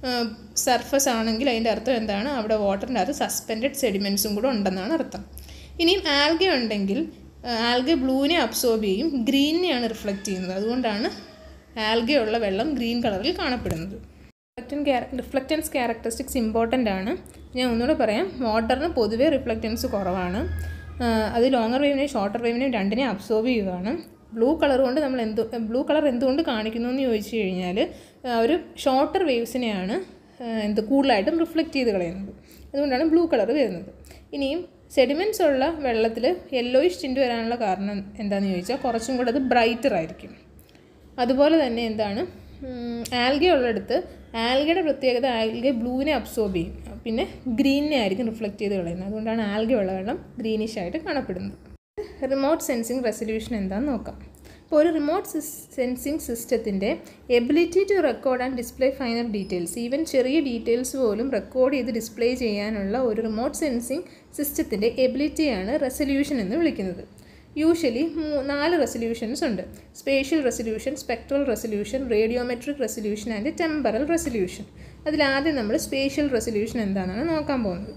Speaker 1: സർഫസ് ആണെങ്കിൽ അതിൻ്റെ അർത്ഥം എന്താണ് അവിടെ വാട്ടറിൻ്റെ അകത്ത് സസ്പെൻഡഡ് സെഡിമെൻറ്റ്സും കൂടെ ഉണ്ടെന്നാണ് അർത്ഥം ഇനിയും ആൽഗ ഉണ്ടെങ്കിൽ ആൽഗ ബ്ലൂവിനെ അബ്സോർബ് ചെയ്യും ഗ്രീനിനെയാണ് റിഫ്ലക്റ്റ് ചെയ്യുന്നത് അതുകൊണ്ടാണ് ആൽഗയുള്ള വെള്ളം ഗ്രീൻ കളറിൽ കാണപ്പെടുന്നത് റിഫ്ലക്റ്റൻ റിഫ്ലക്റ്റൻസ് ക്യാരക്ടറിസ്റ്റിക്സ് ഇമ്പോർട്ടൻ്റ് ആണ് ഞാൻ ഒന്നുകൂടെ പറയാം വാട്ടറിന് പൊതുവേ റിഫ്ലക്റ്റൻസ് കുറവാണ് അത് ലോങ്ങർ വേവിനെയും ഷോർട്ടർ വേവിനെയും രണ്ടിനെയും അബ്സോർബ് ചെയ്യുകയാണ് ബ്ലൂ കളർ കൊണ്ട് നമ്മൾ എന്ത് ബ്ലൂ കളർ എന്തുകൊണ്ട് കാണിക്കുന്നു എന്ന് ചോദിച്ചു കഴിഞ്ഞാൽ ഒരു ഷോർട്ടർ വേവ്സിനെയാണ് എന്ത് കൂടുതലായിട്ടും റിഫ്ലക്റ്റ് ചെയ്ത് കളയുന്നത് അതുകൊണ്ടാണ് ബ്ലൂ കളർ വരുന്നത് ഇനിയും സെഡിമെൻറ്റ്സ് ഉള്ള വെള്ളത്തിൽ യെല്ലോയിഷ് ടിൻറ്റ് വരാനുള്ള കാരണം എന്താണെന്ന് ചോദിച്ചാൽ കുറച്ചും കൂടെ അത് ബ്രൈറ്റർ ആയിരിക്കും അതുപോലെ തന്നെ എന്താണ് ആൽഗ ഉള്ളിടത്ത് ആൽഗയുടെ പ്രത്യേകത ആൽഗ ബ്ലൂവിനെ അബ്സോർബ് ചെയ്യും പിന്നെ ഗ്രീനിനെ ആയിരിക്കും റിഫ്ലക്റ്റ് ചെയ്ത് കളയുന്നത് അതുകൊണ്ടാണ് ആൽഗ ഉള്ള വെള്ളം ഗ്രീനിഷ് ആയിട്ട് കാണപ്പെടുന്നത് റിമോട്ട് സെൻസിങ് റെസൊല്യൂഷൻ എന്താണെന്ന് നോക്കാം ഇപ്പോൾ ഒരു റിമോട്ട് സെൻസിങ് സിസ്റ്റത്തിൻ്റെ ability to record and display final details even ചെറിയ ഡീറ്റെയിൽസ് പോലും റെക്കോർഡ് ചെയ്ത് ഡിസ്പ്ലേ ചെയ്യാനുള്ള ഒരു റിമോട്ട് സെൻസിങ് സിസ്റ്റത്തിൻ്റെ എബിലിറ്റിയാണ് റെസൊല്യൂഷൻ എന്ന് വിളിക്കുന്നത് യൂഷ്വലി നാല് റെസൊല്യൂഷൻസ് ഉണ്ട് spatial resolution spectral resolution radiometric resolution and temporal resolution അതിലാദ്യം നമ്മൾ സ്പേഷ്യൽ റെസൊല്യൂഷൻ എന്താണെന്നാണ് നോക്കാൻ പോകുന്നത്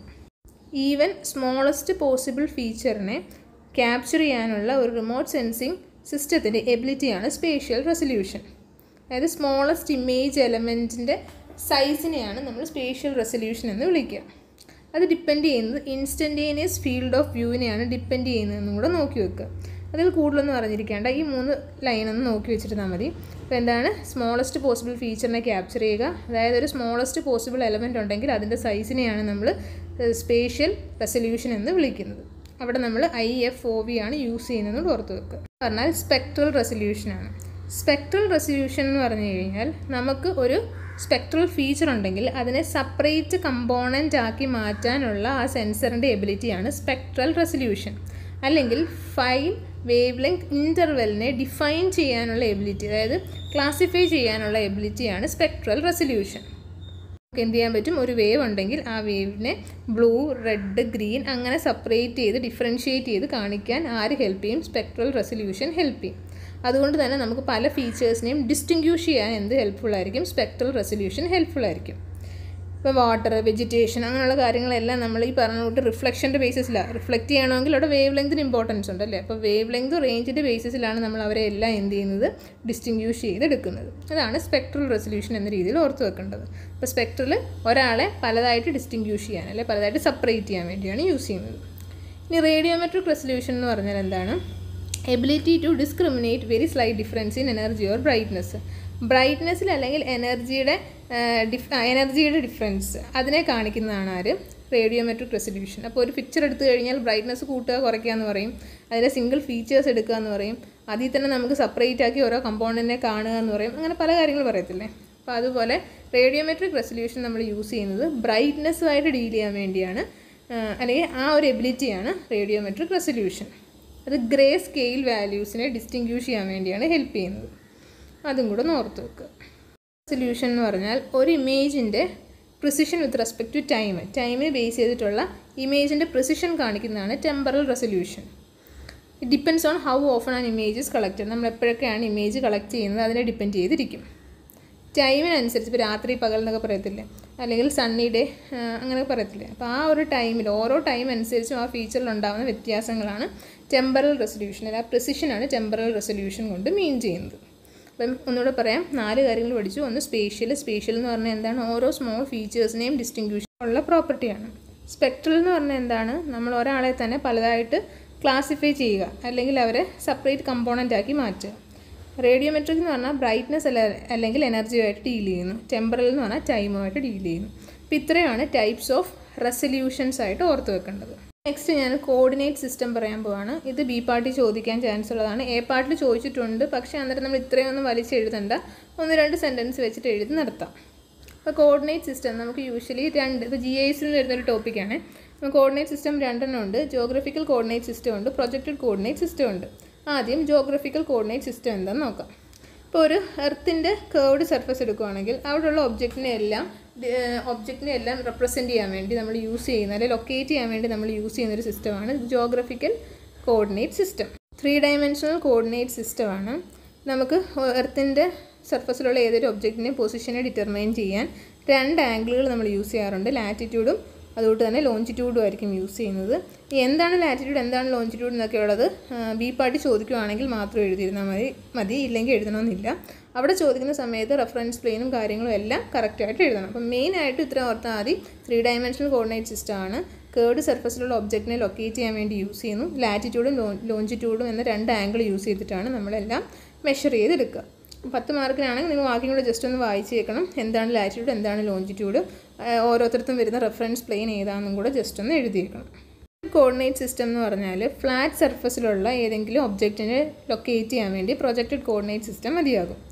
Speaker 1: ഈവൻ സ്മോളസ്റ്റ് പോസിബിൾ ഫീച്ചറിനെ ക്യാപ്ചർ ചെയ്യാനുള്ള ഒരു റിമോട്ട് സെൻസിങ് സിസ്റ്റത്തിൻ്റെ എബിലിറ്റിയാണ് സ്പേഷ്യൽ റെസൊല്യൂഷൻ അതായത് സ്മോളസ്റ്റ് ഇമേജ് എലമെൻറ്റിൻ്റെ സൈസിനെയാണ് നമ്മൾ സ്പേഷ്യൽ റെസൊല്യൂഷൻ എന്ന് വിളിക്കുക അത് ഡിപ്പെൻഡ് ചെയ്യുന്നത് ഇൻസ്റ്റൻറ്റേനിയസ് ഫീൽഡ് ഓഫ് വ്യൂവിനെയാണ് ഡിപ്പെൻഡ് ചെയ്യുന്നതെന്നും കൂടെ നോക്കി വെക്കുക അതിൽ കൂടുതലൊന്നും അറിഞ്ഞിരിക്കേണ്ട ഈ മൂന്ന് ലൈനൊന്ന് നോക്കി വെച്ചിരുന്നാൽ മതി അപ്പോൾ എന്താണ് സ്മോളസ്റ്റ് പോസിബിൾ ഫീച്ചറിനെ ക്യാപ്ചർ ചെയ്യുക അതായത് ഒരു സ്മോളസ്റ്റ് പോസിബിൾ എലമെൻ്റ് ഉണ്ടെങ്കിൽ അതിൻ്റെ സൈസിനെയാണ് നമ്മൾ സ്പേഷ്യൽ റെസൊല്യൂഷൻ എന്ന് വിളിക്കുന്നത് അവിടെ നമ്മൾ ഐ എഫ് ഒ വി ആണ് യൂസ് ചെയ്യുന്നത് ഓർത്ത് വെക്കുക പറഞ്ഞാൽ സ്പെക്ട്രൽ റെസൊല്യൂഷനാണ് സ്പെക്ട്രൽ റെസൊല്യൂഷൻ എന്ന് പറഞ്ഞു കഴിഞ്ഞാൽ നമുക്ക് ഒരു സ്പെക്ട്രൽ ഫീച്ചർ ഉണ്ടെങ്കിൽ അതിനെ സെപ്പറേറ്റ് കമ്പോണൻ്റ് ആക്കി മാറ്റാനുള്ള ആ സെൻസറിൻ്റെ എബിലിറ്റിയാണ് സ്പെക്ട്രൽ റെസൊല്യൂഷൻ അല്ലെങ്കിൽ ഫൈൻ വേവ് ലെങ്ത് ഇൻ്റർവെലിനെ ഡിഫൈൻ ചെയ്യാനുള്ള എബിലിറ്റി അതായത് ക്ലാസിഫൈ ചെയ്യാനുള്ള എബിലിറ്റിയാണ് സ്പെക്ട്രൽ റെസൊല്യൂഷൻ നമുക്ക് എന്ത് ചെയ്യാൻ പറ്റും ഒരു വേവ് ഉണ്ടെങ്കിൽ ആ വേവിനെ ബ്ലൂ റെഡ് ഗ്രീൻ അങ്ങനെ സെപ്പറേറ്റ് ചെയ്ത് ഡിഫറൻഷ്യേറ്റ് ചെയ്ത് കാണിക്കാൻ ആര് ഹെൽപ്പ് ചെയ്യും സ്പെക്ട്രൽ റെസൊല്യൂഷൻ ഹെൽപ്പ് ചെയ്യും അതുകൊണ്ട് തന്നെ നമുക്ക് പല ഫീച്ചേഴ്സിനെയും ഡിസ്റ്റിങ്ക്യൂഷ് ചെയ്യാൻ എന്ത് ഹെൽപ്ഫുൾ ആയിരിക്കും സ്പെക്ട്രൽ റെസൊല്യൂഷൻ ഹെൽപ്ഫുൾ ആയിരിക്കും ഇപ്പോൾ വാട്ടർ വെജിറ്റേഷൻ അങ്ങനെയുള്ള കാര്യങ്ങളെല്ലാം നമ്മൾ ഈ പറഞ്ഞ കൂട്ട് റിഫ്ലക്ഷൻ്റെ ബേസിസിലാണ് റിഫ്ലക്റ്റ് ചെയ്യണമെങ്കിൽ അവിടെ വേവ് ലെങ്തിന് ഇമ്പോർട്ടൻസ് ഉണ്ടല്ലേ അപ്പോൾ വേവ് ലെങ്ത് റേഞ്ചിൻ്റെ ബേസിസിലാണ് നമ്മൾ അവരെ എല്ലാം എന്ത് ചെയ്യുന്നത് ഡിസ്റ്റിങ്ക്യൂഷ് ചെയ്തെടുക്കുന്നത് അതാണ് സ്പെക്ട്രൽ റെസൊല്യൂഷൻ എന്ന രീതിയിൽ ഓർത്ത് വെക്കേണ്ടത് അപ്പോൾ സ്പെക്ട്രൽ ഒരാളെ പലതായിട്ട് ഡിസ്റ്റിങ്ക്യൂഷ് ചെയ്യാൻ അല്ലെ പലതായിട്ട് സെപ്പറേറ്റ് ചെയ്യാൻ വേണ്ടിയാണ് യൂസ് ചെയ്യുന്നത് ഇനി റേഡിയോമെട്രിക് റെസൊല്യൂഷൻ എന്ന് പറഞ്ഞാൽ എന്താണ് ability to discriminate very slight difference in energy or brightness ബ്രൈറ്റ്നസ്സിൽ അല്ലെങ്കിൽ എനർജിയുടെ ഡിഫ് എനർജിയുടെ ഡിഫറൻസ് അതിനെ കാണിക്കുന്നതാണ് ആര് റേഡിയോമെട്രിക് റെസൊല്യൂഷൻ അപ്പോൾ ഒരു പിക്ചർ എടുത്തു കഴിഞ്ഞാൽ ബ്രൈറ്റ്നസ് കൂട്ടുക കുറയ്ക്കുക എന്ന് പറയും അതിൻ്റെ സിംഗിൾ ഫീച്ചേഴ്സ് എടുക്കുക എന്ന് പറയും അതിൽ തന്നെ നമുക്ക് സെപ്പറേറ്റ് ആക്കി ഓരോ കമ്പോണൻറ്റിനെ കാണുക എന്ന് പറയും അങ്ങനെ പല കാര്യങ്ങൾ പറയത്തില്ലേ അപ്പോൾ അതുപോലെ റേഡിയോമെട്രിക് റെസൊല്യൂഷൻ നമ്മൾ യൂസ് ചെയ്യുന്നത് ബ്രൈറ്റ്നസ്സുമായിട്ട് ഡീൽ ചെയ്യാൻ വേണ്ടിയാണ് അല്ലെങ്കിൽ ആ ഒരു എബിലിറ്റിയാണ് റേഡിയോമെട്രിക് റെസൊല്യൂഷൻ അത് ഗ്രേ സ്കെയിൽ വാല്യൂസിനെ ഡിസ്റ്റിങ്ക്യൂഷ് ചെയ്യാൻ വേണ്ടിയാണ് ഹെൽപ്പ് ചെയ്യുന്നത് അതും കൂടെ ഒന്ന് ഓർത്ത് വെക്കുക സൊല്യൂഷൻ എന്ന് പറഞ്ഞാൽ ഒരു ഇമേജിൻ്റെ precision with respect to time ടൈമിനെ ബേസ് ചെയ്തിട്ടുള്ള ഇമേജിൻ്റെ പ്രിസിഷൻ കാണിക്കുന്നതാണ് temporal resolution it depends on how often an image is collected നമ്മൾ എപ്പോഴൊക്കെയാണ് ഇമേജ് കളക്ട് ചെയ്യുന്നത് അതിനെ ഡിപ്പെൻഡ് ചെയ്തിരിക്കും ടൈമിനനുസരിച്ച് ഇപ്പോൾ രാത്രി പകൽ എന്നൊക്കെ പറയത്തില്ലേ അല്ലെങ്കിൽ സണ്ണി ഡേ അങ്ങനെയൊക്കെ പറയത്തില്ലേ അപ്പോൾ ആ ഒരു ടൈമിൽ ഓരോ ടൈം അനുസരിച്ചും ആ ഫീച്ചറിൽ ഉണ്ടാകുന്ന വ്യത്യാസങ്ങളാണ് ടെമ്പറൽ റെസൊല്യൂഷൻ അല്ല പ്രിസിഷനാണ് ടെമ്പറൽ റെസൊല്യൂഷൻ കൊണ്ട് മീൻ ചെയ്യുന്നത് അപ്പം ഒന്നുകൂടെ പറയാം നാല് കാര്യങ്ങൾ പഠിച്ചു ഒന്ന് സ്പേഷ്യൽ സ്പേഷ്യൽ എന്ന് പറഞ്ഞാൽ എന്താണ് ഓരോ സ്മോൾ ഫീച്ചേഴ്സിനെയും ഡിസ്റ്റിങ്ക്യൂഷൻ ഉള്ള പ്രോപ്പർട്ടിയാണ് സ്പെക്ട്രൽ എന്ന് പറഞ്ഞാൽ എന്താണ് നമ്മൾ ഒരാളെ തന്നെ പലതായിട്ട് ക്ലാസിഫൈ ചെയ്യുക അല്ലെങ്കിൽ അവരെ സെപ്പറേറ്റ് കമ്പോണൻ്റ് ആക്കി മാറ്റുക റേഡിയോമെട്രിക് എന്ന് പറഞ്ഞാൽ ബ്രൈറ്റ്നസ് അല്ല അല്ലെങ്കിൽ എനർജിയുമായിട്ട് ഡീൽ ചെയ്യുന്നു ടെമ്പറൽ എന്ന് പറഞ്ഞാൽ ടൈമുമായിട്ട് ഡീൽ ചെയ്യുന്നു അപ്പോൾ ഇത്രയാണ് ടൈപ്സ് ഓഫ് റെസൊല്യൂഷൻസ് ആയിട്ട് ഓർത്ത് വെക്കേണ്ടത് നെക്സ്റ്റ് ഞാൻ കോർഡിനേറ്റ് സിസ്റ്റം പറയാൻ പോവാണ് ഇത് ബി പാർട്ടി ചോദിക്കാൻ ചാൻസ് ഉള്ളതാണ് എ പാർട്ടിൽ ചോദിച്ചിട്ടുണ്ട് പക്ഷേ അന്നേരം നമ്മൾ ഇത്രയൊന്നും വലിച്ചെഴുതണ്ട ഒന്ന് രണ്ട് സെൻറ്റൻസ് വെച്ചിട്ട് എഴുതി നിർത്താം അപ്പോൾ കോർഡിനേറ്റ് സിസ്റ്റം നമുക്ക് യൂഷ്വലി രണ്ട് ഇത് ജി ഐ എസിൽ വരുന്നൊരു ടോപ്പിക്കാണ് കോർഡിനേറ്റ് സിസ്റ്റം രണ്ടെണ്ണം ഉണ്ട് ജോഗ്രഫിക്കൽ കോർഡിനേറ്റ് സിസ്റ്റം ഉണ്ട് പ്രൊജക്റ്റഡ് കോർഡിനേറ്റ് സിസ്റ്റം ഉണ്ട് ആദ്യം ജോഗ്രഫിക്കൽ കോർഡിനേറ്റ് സിസ്റ്റം എന്താണെന്ന് നോക്കാം ഇപ്പോൾ ഒരു എർത്തിൻ്റെ കേർഡ് സർഫസ് എടുക്കുകയാണെങ്കിൽ അവിടെയുള്ള ഒബ്ജക്റ്റിനെ എല്ലാം ഒബ്ജക്റ്റിനെ എല്ലാം റെപ്രസെൻറ്റ് ചെയ്യാൻ വേണ്ടി നമ്മൾ യൂസ് ചെയ്യുന്ന അല്ലെങ്കിൽ ലൊക്കേറ്റ് ചെയ്യാൻ വേണ്ടി നമ്മൾ യൂസ് ചെയ്യുന്ന ഒരു സിസ്റ്റമാണ് geographical coordinate system three dimensional coordinate സിസ്റ്റമാണ് നമുക്ക് എർത്തിൻ്റെ സർഫസിലുള്ള ഏതൊരു ഒബ്ജക്റ്റിനെ പൊസിഷനെ ഡിറ്റർമൈൻ ചെയ്യാൻ രണ്ട് ആംഗിളുകൾ നമ്മൾ യൂസ് ചെയ്യാറുണ്ട് ലാറ്റിറ്റ്യൂഡും അതുകൊണ്ട് തന്നെ ലോഞ്ചിറ്റ്യൂഡും ആയിരിക്കും യൂസ് ചെയ്യുന്നത് എന്താണ് ലാറ്റിറ്റ്യൂഡ് എന്താണ് ലോഞ്ചിറ്റ്യൂഡ് എന്നൊക്കെ ഉള്ളത് ബി പാർട്ടി ചോദിക്കുകയാണെങ്കിൽ മാത്രം എഴുതിയിരുന്നാൽ മതി മതി ഇല്ലെങ്കിൽ എഴുതണമെന്നില്ല അവിടെ ചോദിക്കുന്ന സമയത്ത് റെഫറൻസ് പ്ലെയിനും കാര്യങ്ങളും എല്ലാം കറക്റ്റായിട്ട് എഴുതണം അപ്പം മെയിനായിട്ട് ഇത്ര ഓർത്താൽ മതി ത്രീ ഡയമെൻഷണൽ കോർഡിനേറ്റ് സിസ്റ്റമാണ് കേർഡ് സർഫസിലുള്ള ഒബ്ജക്റ്റിനെ ലൊക്കേറ്റ് ചെയ്യാൻ വേണ്ടി യൂസ് ചെയ്യുന്നു ലാറ്റിറ്റ്യൂഡും ലോഞ്ചിറ്റ്യൂഡും എന്ന രണ്ട് ആംഗിൾ യൂസ് ചെയ്തിട്ടാണ് നമ്മളെല്ലാം മെഷർ ചെയ്തെടുക്കുക പത്ത് മാർക്കിനാണെങ്കിൽ നിങ്ങൾ ബാക്കിയും കൂടെ ജസ്റ്റ് ഒന്ന് വായിച്ചേക്കണം എന്താണ് ലാറ്റിറ്റ്യൂഡ് എന്താണ് ലോഞ്ചിറ്റ്യൂഡ് ഓരോരുത്തർക്കും വരുന്ന റെഫറൻസ് പ്ലെയിൻ ഏതാണെന്നും കൂടെ ജസ്റ്റ് ഒന്ന് എഴുതിയേക്കണം കോർഡിനേറ്റ് സിസ്റ്റം എന്ന് പറഞ്ഞാൽ ഫ്ലാറ്റ് സർഫസിലുള്ള ഏതെങ്കിലും ഒബ്ജക്റ്റിനെ ലൊക്കേറ്റ് ചെയ്യാൻ വേണ്ടി പ്രൊജക്റ്റഡ് കോർഡിനേറ്റ് സിസ്റ്റം മതിയാകും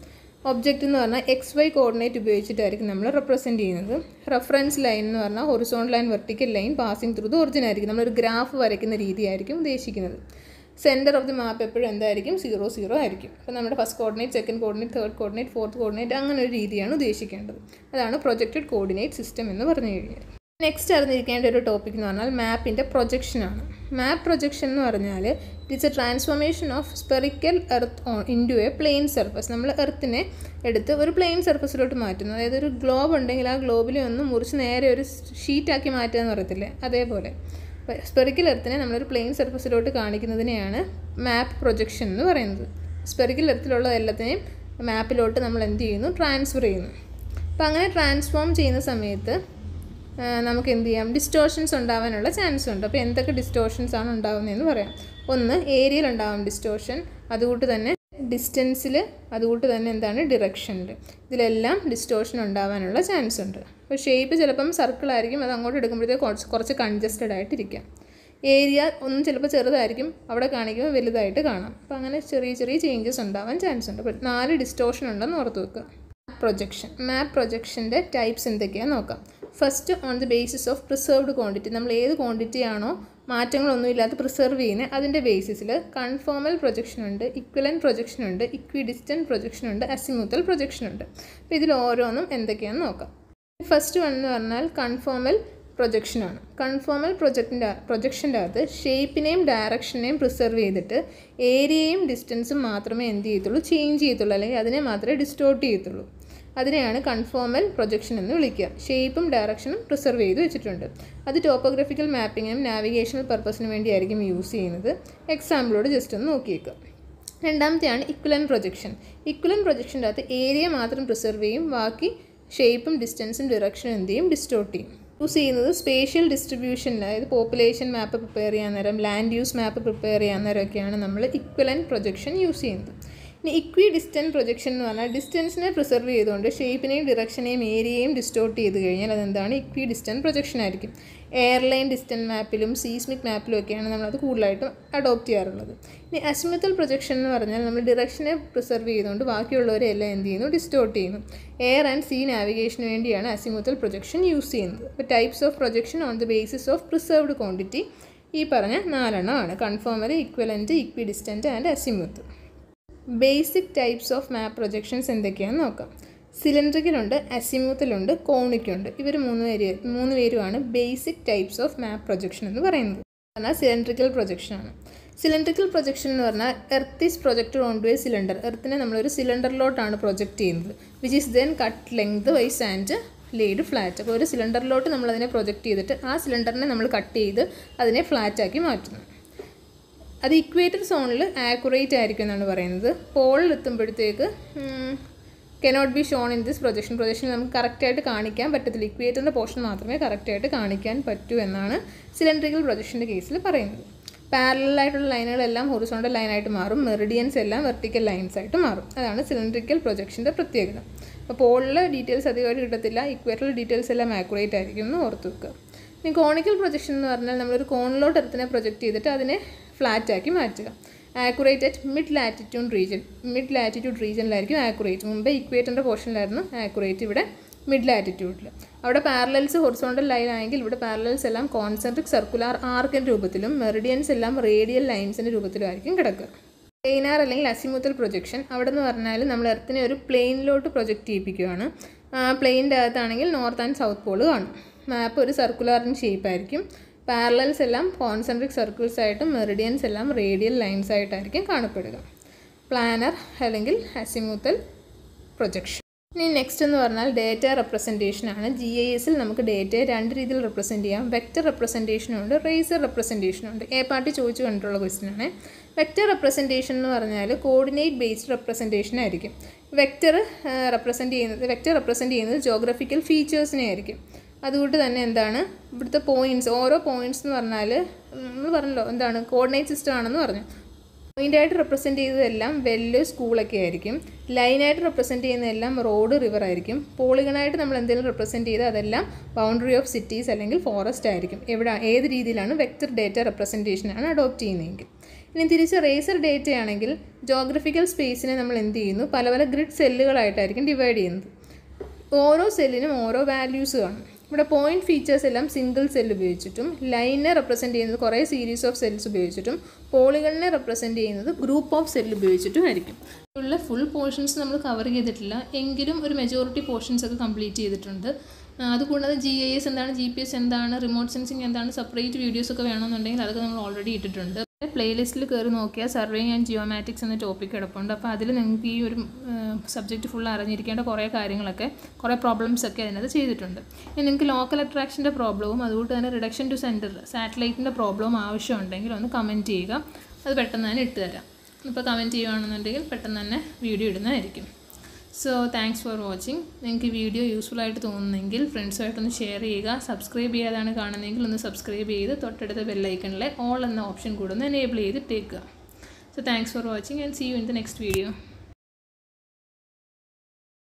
Speaker 1: ഒബ്ജക്റ്റ് എന്ന് പറഞ്ഞാൽ എക്സ് വൈ കോർഡിനേറ്റ് ഉപയോഗിച്ചിട്ടായിരിക്കും നമ്മൾ റെപ്രസെൻറ്റ് ചെയ്യുന്നത് റെഫറൻസ് ലൈൻ എന്ന് പറഞ്ഞാൽ horizon line vertical line passing through the origin ആയിരിക്കും നമ്മളൊരു ഗ്രാഫ് വരയ്ക്കുന്ന രീതിയായിരിക്കും ഉദ്ദേശിക്കുന്നത് സെൻറ്റർ ഓഫ് ദി മാപ്പ് എപ്പോഴും എന്തായിരിക്കും സീറോ സീറോ ആയിരിക്കും അപ്പോൾ നമ്മുടെ first coordinate second coordinate third coordinate fourth coordinate അങ്ങനെ ഒരു രീതിയാണ് ഉദ്ദേശിക്കേണ്ടത് അതാണ് പ്രൊജക്റ്റഡ് കോർഡിനേറ്റ് സിസ്റ്റം എന്ന് പറഞ്ഞു കഴിഞ്ഞാൽ നെക്സ്റ്റ് അറിഞ്ഞിരിക്കേണ്ട ഒരു ടോപ്പിക് എന്ന് പറഞ്ഞാൽ മാപ്പിൻ്റെ പ്രൊജക്ഷനാണ് മാപ്പ് പ്രൊജക്ഷൻ എന്ന് പറഞ്ഞാൽ it's a transformation of spherical earth on into a plane surface നമ്മൾ എർത്തിനെ എടുത്ത് ഒരു പ്ലെയിൻ സർഫസിലോട്ട് മാറ്റുന്നു അതായത് ഒരു ഗ്ലോബ് ഉണ്ടെങ്കിൽ ആ ഗ്ലോബിനെ ഒന്ന് മുറിച്ച് നേരെ ഒരു ഷീറ്റാക്കി മാറ്റുക എന്ന് പറയത്തില്ലേ അതേപോലെ സ്പെറിക്കൽ എർത്തിനെ നമ്മളൊരു പ്ലെയിൻ സർഫസിലോട്ട് കാണിക്കുന്നതിനെയാണ് മാപ്പ് പ്രൊജക്ഷൻ എന്ന് പറയുന്നത് സ്പെറിക്കൽ എർത്തിലുള്ള എല്ലാത്തിനെയും മാപ്പിലോട്ട് നമ്മൾ എന്ത് ചെയ്യുന്നു ട്രാൻസ്ഫർ ചെയ്യുന്നു അപ്പോൾ അങ്ങനെ ട്രാൻസ്ഫോം ചെയ്യുന്ന സമയത്ത് നമുക്ക് എന്ത് ചെയ്യാം ഡിസ്റ്റോർഷൻസ് ഉണ്ടാവാനുള്ള ചാൻസ് ഉണ്ട് അപ്പോൾ എന്തൊക്കെ ഡിസ്റ്റോർഷൻസ് ആണ് ഉണ്ടാകുന്നതെന്ന് പറയാം ഒന്ന് ഏരിയയിൽ ഉണ്ടാവും ഡിസ്റ്റോർഷൻ അതുകൂട്ട് തന്നെ ഡിസ്റ്റൻസിൽ അതുകൂട്ട് തന്നെ എന്താണ് ഡിറക്ഷനിൽ ഇതിലെല്ലാം ഡിസ്റ്റോർഷൻ ഉണ്ടാവാനുള്ള ചാൻസ് ഉണ്ട് അപ്പോൾ ഷേപ്പ് ചിലപ്പം സർക്കിൾ ആയിരിക്കും അത് അങ്ങോട്ട് എടുക്കുമ്പോഴത്തേക്ക് കുറച്ച് കുറച്ച് കൺജസ്റ്റഡ് ആയിട്ടിരിക്കാം ഏരിയ ഒന്നും ചിലപ്പോൾ ചെറുതായിരിക്കും അവിടെ കാണിക്കുമ്പോൾ വലുതായിട്ട് കാണാം അപ്പോൾ അങ്ങനെ ചെറിയ ചെറിയ ചേഞ്ചസ് ഉണ്ടാവാൻ ചാൻസ് ഉണ്ട് അപ്പോൾ നാല് ഡിസ്റ്റോർഷൻ ഉണ്ടെന്ന് ഓർത്ത് വെക്കുക പ്രൊജക്ഷൻ മാപ്പ് പ്രൊജക്ഷൻ്റെ ടൈപ്സ് എന്തൊക്കെയാണെന്ന് നോക്കാം first on the basis of preserved quantity നമ്മൾ ഏത് ക്വാണ്ടിറ്റി ആണോ മാറ്റങ്ങളൊന്നും ഇല്ലാതെ പ്രിസർവ് ചെയ്യുന്നത് അതിൻ്റെ ബേസിസിൽ കൺഫോമൽ പ്രൊജക്ഷൻ ഉണ്ട് ഇക്വലൻ പ്രൊജക്ഷൻ ഉണ്ട് ഇക്വി ഡിസ്റ്റൻറ്റ് പ്രൊജക്ഷൻ ഉണ്ട് അസിമുത്തൽ പ്രൊജക്ഷൻ ഉണ്ട് അപ്പോൾ ഇതിൽ ഓരോന്നും എന്തൊക്കെയാണെന്ന് നോക്കാം ഫസ്റ്റ് വൺ എന്ന് പറഞ്ഞാൽ കൺഫോമൽ പ്രൊജക്ഷനാണ് കൺഫോമൽ പ്രൊജക്റ്റിൻ്റെ പ്രൊജക്ഷൻ്റെ അകത്ത് ഷേപ്പിനെയും ഡയറക്ഷനെയും പ്രിസർവ് ചെയ്തിട്ട് ഏരിയയും ഡിസ്റ്റൻസും മാത്രമേ എന്ത് ചെയ്യത്തുള്ളൂ ചേഞ്ച് ചെയ്യത്തുള്ളൂ അല്ലെങ്കിൽ അതിനെ മാത്രമേ ഡിസ്റ്റോർട്ട് ചെയ്യത്തുള്ളൂ അതിനെയാണ് കൺഫോമൽ പ്രൊജക്ഷൻ എന്ന് വിളിക്കുക ഷേപ്പും ഡയറക്ഷനും പ്രിസർവ് ചെയ്ത് വെച്ചിട്ടുണ്ട് അത് ടോപ്പോഗ്രഫിക്കൽ മാപ്പിങ്ങിനും നാവിഗേഷണൽ പർപ്പസിനും വേണ്ടിയായിരിക്കും യൂസ് ചെയ്യുന്നത് എക്സാമ്പിളോട് ജസ്റ്റ് ഒന്ന് നോക്കിയേക്കുക രണ്ടാമത്തെയാണ് ഇക്വലൻ പ്രൊജക്ഷൻ ഇക്വലൻ പ്രൊജക്ഷൻ്റെ അകത്ത് ഏരിയ മാത്രം പ്രിസർവ് ചെയ്യും ബാക്കി ഷേപ്പും ഡിസ്റ്റൻസും ഡിറക്ഷനും എന്ത് ചെയ്യും ഡിസ്റ്റോർട്ട് ചെയ്യും യൂസ് ചെയ്യുന്നത് സ്പേഷ്യൽ ഡിസ്ട്രിബ്യൂഷനിൽ അതായത് പോപ്പുലേഷൻ മാപ്പ് പ്രിപ്പയർ ചെയ്യാൻ നേരം ലാൻഡ് യൂസ് മാപ്പ് പ്രിപ്പയർ ചെയ്യാൻ നേരമൊക്കെയാണ് നമ്മൾ ഇക്വലൻ പ്രൊജക്ഷൻ യൂസ് ചെയ്യുന്നത് ഇനി ഇക്വി ഡിസ്റ്റൻറ്റ് പ്രൊജക്ഷൻ എന്ന് പറഞ്ഞാൽ ഡിസ്റ്റൻസിനെ പ്രിസർവ് ചെയ്തുകൊണ്ട് ഷേപ്പിനെയും ഡിറക്ഷനെയും ഏരിയയും ഡിസ്റ്റോർട്ട് ചെയ്ത് കഴിഞ്ഞാൽ അതെന്താണ് ഇക്വി ഡിസ്റ്റൻറ്റ് പ്രൊജക്ഷൻ ആയിരിക്കും എയർലൈൻ ഡിസ്റ്റൻറ്റ് മാപ്പിലും സീസ്മിക് മാപ്പിലും ഒക്കെയാണ് നമ്മളത് കൂടുതലായിട്ടും അഡോപ്റ്റ് ചെയ്യാറുള്ളത് ഇനി അസ്മിത്തൽ പ്രൊജക്ഷൻ എന്ന് പറഞ്ഞാൽ നമ്മൾ ഡിറക്ഷനെ പ്രിസർവ് ചെയ്തുകൊണ്ട് ബാക്കിയുള്ളവരെ എല്ലാം എന്ത് ചെയ്യുന്നു ഡിസ്റ്റോർട്ട് ചെയ്യുന്നു എയർ ആൻഡ് സീ നാവിഗേഷന് വേണ്ടിയാണ് അസിമുത്തൽ പ്രൊജക്ഷൻ യൂസ് ചെയ്യുന്നത് അപ്പോൾ types of projection on the basis of preserved quantity ഈ പറഞ്ഞ നാലെണ്ണമാണ് conformal equivalent equidistant and azimuth basic types of map projections എന്തൊക്കെയാണെന്ന് നോക്കാം സിലിണ്ടറിക്കലുണ്ട് അസിമൂത്തിലുണ്ട് കോണിക്കുണ്ട് ഇവർ മൂന്ന് പേര് മൂന്ന് പേരുമാണ് basic types of map projection എന്ന് പറയുന്നത് പറഞ്ഞാൽ സിലിണ്ടറിക്കൽ പ്രൊജക്ഷനാണ് സിലിണ്ടറിക്കൽ പ്രൊജക്ഷൻ എന്ന് പറഞ്ഞാൽ earth is projected on to a cylinder എർത്തിനെ നമ്മളൊരു സിലിണ്ടറിലോട്ടാണ് പ്രൊജക്റ്റ് ചെയ്യുന്നത് which is then cut lengthwise and laid flat അപ്പോൾ ഒരു സിലിണ്ടറിലോട്ട് നമ്മൾ അതിനെ പ്രൊജക്റ്റ് ചെയ്തിട്ട് ആ സിലിണ്ടറിനെ നമ്മൾ കട്ട് ചെയ്ത് അതിനെ ഫ്ലാറ്റാക്കി മാറ്റുന്നു അത് ഇക്വേറ്റർ സോണിൽ ആക്യുറേറ്റ് ആയിരിക്കും എന്നാണ് പറയുന്നത് പോളിൽ എത്തുമ്പോഴത്തേക്ക് cannot be shown in this projection projection നമുക്ക് കറക്റ്റായിട്ട് കാണിക്കാൻ പറ്റത്തില്ല ഇക്വേറ്ററിൻ്റെ പോർഷൻ മാത്രമേ കറക്റ്റായിട്ട് കാണിക്കാൻ പറ്റൂ എന്നാണ് സിലിണ്ടറിക്കൽ പ്രൊജക്ഷൻ്റെ കേസിൽ പറയുന്നത് പാരലായിട്ടുള്ള ലൈനുകളെല്ലാം ഹൊറിസോണ്ടൽ ലൈനായിട്ട് മാറും മെറിഡിയൻസ് എല്ലാം വെർട്ടിക്കൽ ലൈൻസ് ആയിട്ട് മാറും അതാണ് സിലിണ്ടറിക്കൽ പ്രൊജക്ഷൻ്റെ പ്രത്യേകത അപ്പോൾ പോളിലെ ഡീറ്റെയിൽസ് അധികമായിട്ട് കിട്ടത്തില്ല ഇക്വേറ്ററിൽ ഡീറ്റെയിൽസ് എല്ലാം ആക്യുറേറ്റ് ആയിരിക്കും എന്ന് ഓർത്ത് വെക്കുക ഇനി കോണിക്കൽ പ്രൊജക്ഷൻ എന്ന് പറഞ്ഞാൽ നമ്മളൊരു കോണിലോട്ട് എർത്തിനെ പ്രൊജക്റ്റ് ചെയ്തിട്ട് അതിനെ ഫ്ലാറ്റ് ആക്കി മാറ്റുക accurate at mid latitude region mid latitude റീജിയനിലായിരിക്കും ആക്യുറേറ്റ് മുമ്പ് ഇക്വേറ്ററിൻ്റെ പോർഷനിലായിരുന്നു ആക്യുറേറ്റ് ഇവിടെ മിഡ് ലാറ്റിറ്റ്യൂഡിൽ അവിടെ പാരലൽസ് ഹൊറിസോണ്ടൽ ലൈൻ ആണെങ്കിൽ ഇവിടെ പാരലൽസ് എല്ലാം കോൺസെൻട്രിക് സർക്കുലാർ ആർക്കിൻ്റെ രൂപത്തിലും മെറിഡിയൻസ് എല്ലാം റേഡിയൽ ലൈൻസിൻ്റെ രൂപത്തിലും ആയിരിക്കും കിടക്കുക പ്ലെയിനാർ അല്ലെങ്കിൽ അസിമുത്തൽ പ്രൊജക്ഷൻ അവിടെ നിന്ന് പറഞ്ഞാൽ നമ്മൾ എർത്തിനെ ഒരു പ്ലെയിനിലോട്ട് പ്രൊജക്റ്റ് ചെയ്യിപ്പിക്കുകയാണ് പ്ലെയിൻ്റെ അകത്താണെങ്കിൽ നോർത്ത് ആൻഡ് സൗത്ത് പോൾ കാണും മാപ്പ് ഒരു സർക്കുലാറിൻ ഷേപ്പ് ആയിരിക്കും പാരലൽസ് എല്ലാം കോൺസെൻട്രിക് സർക്കിൾസ് ആയിട്ടും മെറിഡിയൻസ് എല്ലാം റേഡിയൽ ലൈൻസ് ആയിട്ടായിരിക്കും കാണപ്പെടുക പ്ലാനർ അല്ലെങ്കിൽ അസിമുത്തൽ പ്രൊജക്ഷൻ ഇനി നെക്സ്റ്റ് എന്ന് പറഞ്ഞാൽ ഡേറ്റ റെപ്രസെൻറ്റേഷൻ ആണ് ജി ഐ എസിൽ നമുക്ക് ഡേറ്റയെ രണ്ട് രീതിയിൽ റെപ്രസെൻറ്റ് ചെയ്യാം വെക്റ്റർ റെപ്രസെൻറ്റേഷനും ഉണ്ട് റേസർ റെപ്രസെൻറ്റേഷനും ഉണ്ട് എ പാർട്ടി ചോദിച്ചു കണ്ടിട്ടുള്ള ക്വസ്റ്റ്യൻ ആണ് വെക്റ്റർ റെപ്രസെൻറ്റേഷൻ എന്ന് പറഞ്ഞാൽ കോർഡിനേറ്റ് ബേസ്ഡ് റെപ്രസെൻറ്റേഷൻ ആയിരിക്കും വെക്റ്റർ റെപ്രസെൻറ്റ് ചെയ്യുന്നത് വെക്റ്റർ റെപ്രസെൻറ്റ് ചെയ്യുന്നത് ജോഗ്രഫിക്കൽ ഫീച്ചേഴ്സിനെ ആയിരിക്കും അതുകൊണ്ട് തന്നെ എന്താണ് ഇവിടുത്തെ പോയിൻറ്റ്സ് ഓരോ പോയിൻറ്റ്സ് എന്ന് പറഞ്ഞാൽ നമ്മൾ പറഞ്ഞല്ലോ എന്താണ് കോർഡിനേറ്റ് സിസ്റ്റം ആണെന്ന് പറഞ്ഞു പോയിൻ്റായിട്ട് റെപ്രസെൻറ്റ് ചെയ്തതെല്ലാം വെല്ല് സ്കൂളൊക്കെ ആയിരിക്കും ലൈനായിട്ട് റെപ്രസെൻറ്റ് ചെയ്യുന്നതെല്ലാം റോഡ് റിവർ ആയിരിക്കും പോളിഗണായിട്ട് നമ്മൾ എന്തെങ്കിലും റെപ്രസെൻറ്റ് ചെയ്താൽ അതെല്ലാം ബൗണ്ടറി ഓഫ് സിറ്റീസ് അല്ലെങ്കിൽ ഫോറസ്റ്റ് ആയിരിക്കും എവിടെ ഏത് രീതിയിലാണ് വെക്റ്റർ ഡേറ്റ റെപ്രസെൻറ്റേഷനാണ് അഡോപ്റ്റ് ചെയ്യുന്നതെങ്കിൽ ഇനി തിരിച്ച് റേസർ ഡേറ്റ ആണെങ്കിൽ ജോഗ്രഫിക്കൽ സ്പേസിനെ നമ്മൾ എന്ത് ചെയ്യുന്നു പല പല ഗ്രിഡ് സെല്ലുകളായിട്ടായിരിക്കും ഡിവൈഡ് ചെയ്യുന്നത് ഓരോ സെല്ലിനും ഓരോ വാല്യൂസ് കാണും ഇവിടെ പോയിന്റ് ഫീച്ചേഴ്സ് എല്ലാം സിംഗിൾ സെൽ ഉപയോഗിച്ചിട്ടും ലൈനെ റെപ്രസെൻറ്റ് ചെയ്യുന്നത് കുറേ സീരീസ് ഓഫ് സെൽസ് ഉപയോഗിച്ചിട്ടും പോളികളിനെ റെപ്രസെൻറ്റ് ചെയ്യുന്നത് ഗ്രൂപ്പ് ഓഫ് സെൽ ഉപയോഗിച്ചിട്ടും ആയിരിക്കും ഉള്ള ഫുൾ പോർഷൻസ് നമ്മൾ കവർ ചെയ്തിട്ടില്ല എങ്കിലും ഒരു മെജോറിറ്റി പോർഷൻസ് ഒക്കെ കംപ്ലീറ്റ് ചെയ്തിട്ടുണ്ട് ആ, അതുകൂടാതെ ജി ഐ എസ് എന്താണ് ജി പി എസ് എന്താണ് റിമോട്ട് സെൻസിങ് എന്താണ് സെപ്പറേറ്റ് വീഡിയോസ് ഒക്കെ വേണമെന്നുണ്ടെങ്കിൽ അതൊക്കെ നമ്മൾ ഓൾറെഡി ഇട്ടിട്ടുണ്ട് പ്ലേലിസ്റ്റിൽ കയറി നോക്കിയാൽ സർവേയിങ് ആൻഡ് ജിയോമാറ്റിക്സ് എന്ന ടോപ്പിക് കിടപ്പുണ്ട് അപ്പോൾ അതിൽ നിങ്ങൾക്ക് ഈ ഒരു സബ്ജക്റ്റ് ഫുൾ അറിഞ്ഞിരിക്കേണ്ട കുറേ കാര്യങ്ങളൊക്കെ കുറേ പ്രോബ്ലംസ് ഒക്കെ അതിനകത്ത് ചെയ്തിട്ടുണ്ട് ഇനി നിങ്ങൾക്ക് ലോക്കൽ അട്രാക്ഷൻ്റെ പ്രോബ്ലവും അതുകൊണ്ട് തന്നെ റിഡക്ഷൻ ടു സെൻറ്റർ സാറ്റലൈറ്റിൻ്റെ പ്രോബ്ലവും ആവശ്യമുണ്ടെങ്കിൽ ഒന്ന് കമൻറ്റ് ചെയ്യുക അത് പെട്ടെന്ന് തന്നെ ഇട്ട് തരാം ഇപ്പോൾ കമൻറ്റ് ചെയ്യുകയാണെന്നുണ്ടെങ്കിൽ പെട്ടെന്ന് തന്നെ വീഡിയോ ഇടുന്നതായിരിക്കും സോ താങ്ക്സ് ഫോർ വാച്ചിങ് നിങ്ങൾക്ക് വീഡിയോ യൂസ്ഫുൾ ആയിട്ട് തോന്നുന്നെങ്കിൽ ഫ്രണ്ട്സുമായിട്ടൊന്ന് ഷെയർ ചെയ്യുക സബ്സ്ക്രൈബ് ചെയ്യാതാണ് കാണുന്നതെങ്കിൽ ഒന്ന് സബ്സ്ക്രൈബ് ചെയ്ത് തൊട്ടടുത്ത ബെല്ലൈക്കണിലെ ഓൾ എന്ന ഓപ്ഷൻ കൂടെ ഒന്ന് എനേബിൾ ചെയ്തിട്ടേക്കുക so thanks for watching and see you in the next video